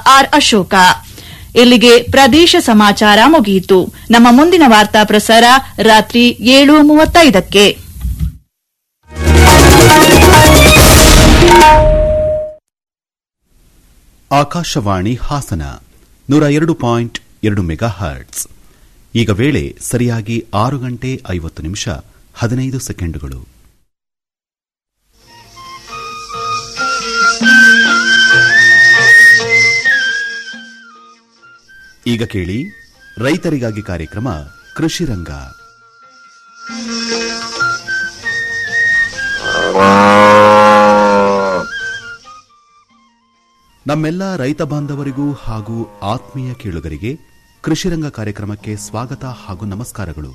R Ashoka ಇಲ್ಲಿಗೆ ಪ್ರದೇಶ ಸಮಾಚಾರ ಮುಗಿಯಿತು ನಮ್ಮ ಮುಂದಿನ ವಾರ್ತಾ ಪ್ರಸಾರ ರಾತ್ರಿ ಏಳು ಮೂವತ್ತೈದಕ್ಕೆ ಆಕಾಶವಾಣಿ ಹಾಸನ ನೂರ ಎರಡು ಪಾಯಿಂಟ್ ಎರಡು ಮೆಗಾ ಹರ್ಟ್ಸ್ ಈಗ ವೇಳೆ ಸರಿಯಾಗಿ ಆರು ಗಂಟೆ ಐವತ್ತು ನಿಮಿಷ ಹದಿನೈದು ಸೆಕೆಂಡುಗಳು ಈಗ ಕೇಳಿ ರೈತರಿಗಾಗಿ ಕಾರ್ಯಕ್ರಮ ಕೃಷಿ ರಂಗ ನಮ್ಮೆಲ್ಲ ರೈತ ಬಾಂಧವರಿಗೂ ಹಾಗೂ ಆತ್ಮೀಯ ಕೇಳುಗರಿಗೆ ಕೃಷಿರಂಗ ಕಾರ್ಯಕ್ರಮಕ್ಕೆ ಸ್ವಾಗತ ಹಾಗೂ ನಮಸ್ಕಾರಗಳು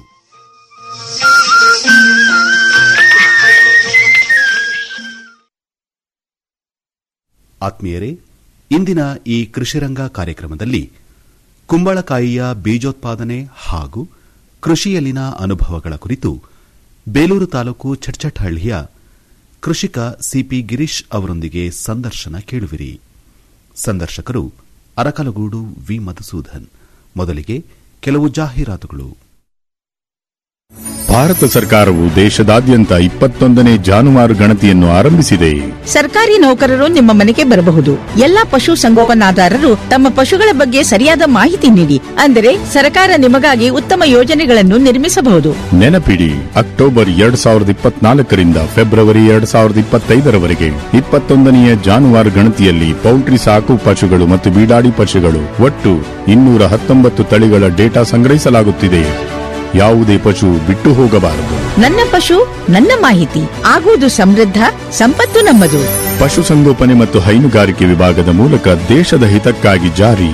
ಆತ್ಮೀಯರೇ ಇಂದಿನ ಈ ಕೃಷಿರಂಗ ಕಾರ್ಯಕ್ರಮದಲ್ಲಿ ಕುಂಬಳಕಾಯಿಯ ಬೀಜೋತ್ಪಾದನೆ ಹಾಗೂ ಕೃಷಿಯಲ್ಲಿನ ಅನುಭವಗಳ ಕುರಿತು ಬೇಲೂರು ತಾಲೂಕು ಚಟ್ಚಟ್ಹಳ್ಳಿಯ ಕೃಷಿಕ ಸಿಪಿ ಗಿರೀಶ್ ಅವರೊಂದಿಗೆ ಸಂದರ್ಶನ ಕೇಳುವಿರಿ ಸಂದರ್ಶಕರು ಅರಕಲಗೂಡು ವಿ ಮಧುಸೂದನ್ ಮೊದಲಿಗೆ ಕೆಲವು ಜಾಹೀರಾತುಗಳು ಭಾರತ ಸರ್ಕಾರವು ದೇಶದಾದ್ಯಂತ ಇಪ್ಪತ್ತೊಂದನೇ ಜಾನುವಾರು ಗಣತಿಯನ್ನು ಆರಂಭಿಸಿದೆ ಸರ್ಕಾರಿ ನೌಕರರು ನಿಮ್ಮ ಮನೆಗೆ ಬರಬಹುದು ಎಲ್ಲಾ ಪಶು ಸಂಗೋಪನಾದಾರರು ತಮ್ಮ ಪಶುಗಳ ಬಗ್ಗೆ ಸರಿಯಾದ ಮಾಹಿತಿ ನೀಡಿ ಅಂದರೆ ಸರ್ಕಾರ ನಿಮಗಾಗಿ ಉತ್ತಮ ಯೋಜನೆಗಳನ್ನು ನಿರ್ಮಿಸಬಹುದು ನೆನಪಿಡಿ ಅಕ್ಟೋಬರ್ ಎರಡ್ ಸಾವಿರದ ಇಪ್ಪತ್ನಾಲ್ಕರಿಂದ ಫೆಬ್ರವರಿ ಎರಡ್ ಸಾವಿರದ ಇಪ್ಪತ್ತೈದರವರೆಗೆ ಇಪ್ಪತ್ತೊಂದನೆಯ ಜಾನುವಾರು ಗಣತಿಯಲ್ಲಿ ಪೌಲ್ಟ್ರಿ ಸಾಕು ಪಶುಗಳು ಮತ್ತು ಬೀಡಾಡಿ ಪಶುಗಳು ಒಟ್ಟು ಇನ್ನೂರ ಹತ್ತೊಂಬತ್ತು ತಳಿಗಳ ಡೇಟಾ ಸಂಗ್ರಹಿಸಲಾಗುತ್ತಿದೆ ಯಾವುದೇ ಪಶು ಬಿಟ್ಟು ಹೋಗಬಾರದು ನನ್ನ ಪಶು ನನ್ನ ಮಾಹಿತಿ ಆಗುವುದು ಸಮೃದ್ಧ ಸಂಪತ್ತು ನಮ್ಮದು ಪಶುಸಂಗೋಪನೆ ಮತ್ತು ಹೈನುಗಾರಿಕೆ ವಿಭಾಗದ ಮೂಲಕ ದೇಶದ ಹಿತಕ್ಕಾಗಿ ಜಾರಿ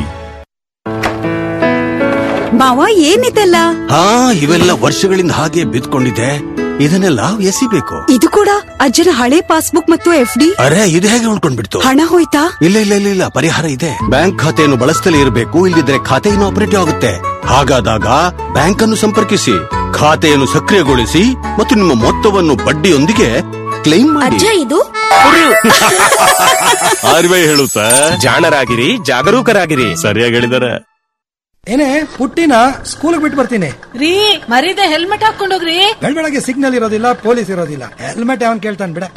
ಮಾವ ಏನಿದೆಲ್ಲ ಹಾ ಇವೆಲ್ಲ ವರ್ಷಗಳಿಂದ ಹಾಗೆ ಬಿದ್ಕೊಂಡಿದೆ ಇದನ್ನೆಲ್ಲ ಎಸಿಬೇಕು ಇದು ಕೂಡ ಅಜ್ಜನ ಹಳೆ ಪಾಸ್ಬುಕ್ ಮತ್ತು ಎಫ್ ಡಿ ಅರೆ ಇದು ಹೇಗೆ ಉಳ್ಕೊಂಡ್ಬಿಡ್ತು ಹಣ ಹೋಯ್ತಾ ಇಲ್ಲ ಇಲ್ಲ ಇಲ್ಲ ಇಲ್ಲ ಪರಿಹಾರ ಇದೆ ಬ್ಯಾಂಕ್ ಖಾತೆಯನ್ನು ಬಳಸ್ತಲೇ ಇರಬೇಕು ಇಲ್ಲದಿದ್ರೆ ಖಾತೆ ಆಪರೇಟಿವ್ ಆಗುತ್ತೆ ಹಾಗಾದಾಗ ಬ್ಯಾಂಕ್ ಅನ್ನು ಸಂಪರ್ಕಿಸಿ ಖಾತೆಯನ್ನು ಸಕ್ರಿಯಗೊಳಿಸಿ ಮತ್ತು ನಿಮ್ಮ ಮೊತ್ತವನ್ನು ಬಡ್ಡಿಯೊಂದಿಗೆ ಕ್ಲೈಮ್ ಮಾಡಿ ಇದು ಆರ್ವೇ ಹೇಳುತ್ತಾ ಜಾಣರಾಗಿರಿ ಜಾಗರೂಕರಾಗಿರಿ ಸರಿಯಾಗಿ ಹೇಳಿದಾರೆ ಏನೇ ಪುಟ್ಟಿನ ಸ್ಕೂಲ್ ಬಿಟ್ಟು ಬರ್ತೀನಿ ರೀ ಮರೀದೆ ಹೆಲ್ಮೆಟ್ ಹಾಕೊಂಡೋಗ್ರಿ ಬೆಳಗ್ಗೆ ಸಿಗ್ನಲ್ ಇರೋದಿಲ್ಲ ಪೊಲೀಸ್ ಇರೋದಿಲ್ಲ ಹೆಲ್ಮೆಟ್ ಯಾವನ್ ಕೇಳ್ತಾನೆ ಬಿಡ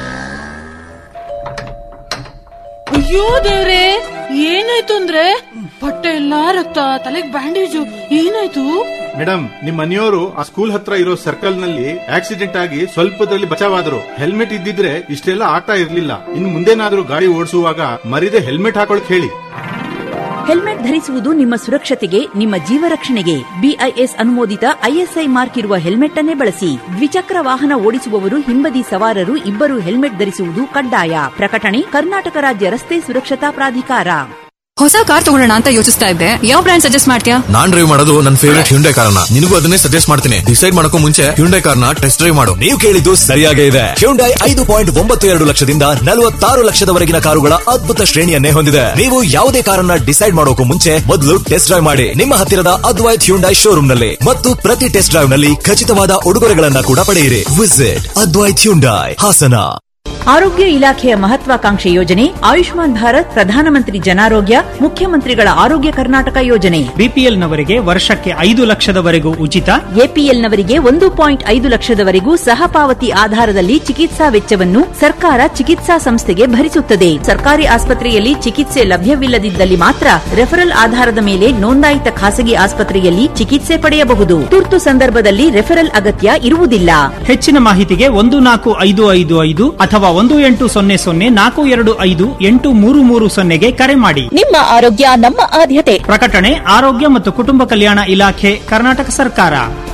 ಅಯ್ಯೋ ದೇವ್ರೆ ಏನಾಯ್ತು ಅಂದ್ರೆ ಬಟ್ಟೆ ಎಲ್ಲಾ ರಕ್ತ ತಲೆಗ್ ಬ್ಯಾಂಡೇಜು ಏನಾಯ್ತು ಮೇಡಮ್ ನಿಮ್ ಮನೆಯವರು ಆ ಸ್ಕೂಲ್ ಹತ್ರ ಇರೋ ಸರ್ಕಲ್ ನಲ್ಲಿ ಆಕ್ಸಿಡೆಂಟ್ ಆಗಿ ಸ್ವಲ್ಪದಲ್ಲಿ ಬಚಾವಾದ್ರು ಹೆಲ್ಮೆಟ್ ಇದ್ದಿದ್ರೆ ಇಷ್ಟೆಲ್ಲ ಆಗ್ತಾ ಇರ್ಲಿಲ್ಲ ಇನ್ ಮುಂದೇನಾದ್ರೂ ಗಾಡಿ ಓಡಿಸುವಾಗ ಮರಿದೆ ಹೆಲ್ಮೆಟ್ ಹಾಕೊಳಕ್ ಹೇಳಿ ಹೆಲ್ಮೆಟ್ ಧರಿಸುವುದು ನಿಮ್ಮ ಸುರಕ್ಷತೆಗೆ ನಿಮ್ಮ ಜೀವ ರಕ್ಷಣೆಗೆ ಬಿಐಎಸ್ ಅನುಮೋದಿತ ಐಎಸ್ಐ ಮಾರ್ಕ್ ಇರುವ ಹೆಲ್ಮೆಟ್ ಅನ್ನೇ ಬಳಸಿ ದ್ವಿಚಕ್ರ ವಾಹನ ಓಡಿಸುವವರು ಹಿಂಬದಿ ಸವಾರರು ಇಬ್ಬರು ಹೆಲ್ಮೆಟ್ ಧರಿಸುವುದು ಕಡ್ಡಾಯ ಪ್ರಕಟಣೆ ಕರ್ನಾಟಕ ರಾಜ್ಯ ರಸ್ತೆ ಸುರಕ್ಷತಾ ಪ್ರಾಧಿಕಾರ ಹೊಸ ಕಾರ್ ತಗೊಳ್ಳೋಣ ಅಂತ ಯೋಚಿಸ್ತಾ ಇದ್ದೆ ಯಾವ ಬ್ರ್ಯಾಂಡ್ ಸಜೆಸ್ಟ್ ಮಾಡ್ತೀಯಾ ನಾನ್ ಡ್ರೈವ್ ಮಾಡೋದು ನನ್ನ ಫೇವರೇಟ್ ಹ್ಯುಂಡೈ ಕಾರ್ನ ನಿನಗೂ ಅದನ್ನೇ ಸಜೆಸ್ಟ್ ಮಾಡ್ತೀನಿ ಡಿಸೈಡ್ ಮಾಡಕ್ಕೂ ಮುಂಚೆ ಹ್ಯುಂಡೈ ಕಾರ್ನ ಟೆಸ್ಟ್ ಡ್ರೈವ್ ಮಾಡು ನೀವು ಕೇಳಿದ್ದು ಸರಿಯಾಗೇ ಇದೆ ಹ್ಯುಂಡೈ ಐದು ಪಾಯಿಂಟ್ ಒಂಬತ್ತು ಎರಡು ಲಕ್ಷದಿಂದ ನಲವತ್ತಾರು ಲಕ್ಷದವರೆಗಿನ ಕಾರುಗಳ ಅದ್ಭುತ ಶ್ರೇಣಿಯನ್ನೇ ಹೊಂದಿದೆ ನೀವು ಯಾವುದೇ ಕಾರನ್ನ ಡಿಸೈಡ್ ಮಾಡೋಕು ಮುಂಚೆ ಮೊದಲು ಟೆಸ್ಟ್ ಡ್ರೈವ್ ಮಾಡಿ ನಿಮ್ಮ ಹತ್ತಿರದ ಅದ್ವೈತ್ ಹ್ಯುಂಡೈ ಶೋರೂಮ್ ನಲ್ಲಿ ಮತ್ತು ಪ್ರತಿ ಟೆಸ್ಟ್ ಡ್ರೈವ್ ನಲ್ಲಿ ಖಚಿತವಾದ ಉಡುಗೊರೆಗಳನ್ನ ಕೂಡ ಪಡೆಯಿರಿ ವಿಸಿಟ್ ಅದ್ವೈತ್ ಹ್ಯುಂಡೈ ಹಾಸನ ಆರೋಗ್ಯ ಇಲಾಖೆಯ ಮಹತ್ವಾಕಾಂಕ್ಷೆ ಯೋಜನೆ ಆಯುಷ್ಮಾನ್ ಭಾರತ್ ಪ್ರಧಾನಮಂತ್ರಿ ಜನಾರೋಗ್ಯ ಮುಖ್ಯಮಂತ್ರಿಗಳ ಆರೋಗ್ಯ ಕರ್ನಾಟಕ ಯೋಜನೆ ಬಿಪಿಎಲ್ನವರಿಗೆ ವರ್ಷಕ್ಕೆ ಐದು ಲಕ್ಷದವರೆಗೂ ಉಚಿತ ಎಪಿಎಲ್ನವರಿಗೆ ಒಂದು ಪಾಯಿಂಟ್ ಐದು ಲಕ್ಷದವರೆಗೂ ಸಹಪಾವತಿ ಆಧಾರದಲ್ಲಿ ಚಿಕಿತ್ಸಾ ವೆಚ್ಚವನ್ನು ಸರ್ಕಾರ ಚಿಕಿತ್ಸಾ ಸಂಸ್ಥೆಗೆ ಭರಿಸುತ್ತದೆ ಸರ್ಕಾರಿ ಆಸ್ಪತ್ರೆಯಲ್ಲಿ ಚಿಕಿತ್ಸೆ ಲಭ್ಯವಿಲ್ಲದಿದ್ದಲ್ಲಿ ಮಾತ್ರ ರೆಫರಲ್ ಆಧಾರದ ಮೇಲೆ ನೋಂದಾಯಿತ ಖಾಸಗಿ ಆಸ್ಪತ್ರೆಯಲ್ಲಿ ಚಿಕಿತ್ಸೆ ಪಡೆಯಬಹುದು ತುರ್ತು ಸಂದರ್ಭದಲ್ಲಿ ರೆಫರಲ್ ಅಗತ್ಯ ಇರುವುದಿಲ್ಲ ಹೆಚ್ಚಿನ ಮಾಹಿತಿಗೆ ಒಂದು ನಾಲ್ಕು ಐದು ಐದು ಐದು ಅಥವಾ ಒಂದು ಎಂಟು ಸೊನ್ನೆ ಸೊನ್ನೆ ನಾಲ್ಕು ಎರಡು ಐದು ಎಂಟು ಮೂರು ಮೂರು ಸೊನ್ನೆಗೆ ಕರೆ ಮಾಡಿ ನಿಮ್ಮ ಆರೋಗ್ಯ ನಮ್ಮ ಆದ್ಯತೆ ಪ್ರಕಟಣೆ ಆರೋಗ್ಯ ಮತ್ತು ಕುಟುಂಬ ಕಲ್ಯಾಣ ಇಲಾಖೆ ಕರ್ನಾಟಕ ಸರ್ಕಾರ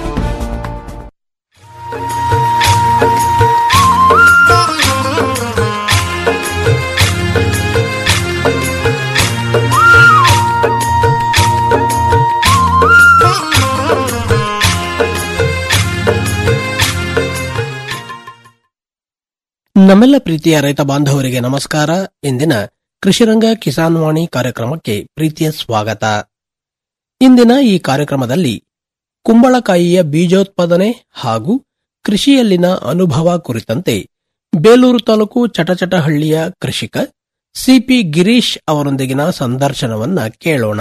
ನಮ್ಮೆಲ್ಲ ಪ್ರೀತಿಯ ರೈತ ಬಾಂಧವರಿಗೆ ನಮಸ್ಕಾರ ಇಂದಿನ ಕೃಷಿರಂಗ ಕಿಸಾನ್ ವಾಣಿ ಕಾರ್ಯಕ್ರಮಕ್ಕೆ ಪ್ರೀತಿಯ ಸ್ವಾಗತ ಇಂದಿನ ಈ ಕಾರ್ಯಕ್ರಮದಲ್ಲಿ ಕುಂಬಳಕಾಯಿಯ ಬೀಜೋತ್ಪಾದನೆ ಹಾಗೂ ಕೃಷಿಯಲ್ಲಿನ ಅನುಭವ ಕುರಿತಂತೆ ಬೇಲೂರು ತಾಲೂಕು ಚಟಚಟಹಳ್ಳಿಯ ಕೃಷಿಕ ಸಿಪಿ ಗಿರೀಶ್ ಅವರೊಂದಿಗಿನ ಸಂದರ್ಶನವನ್ನ ಕೇಳೋಣ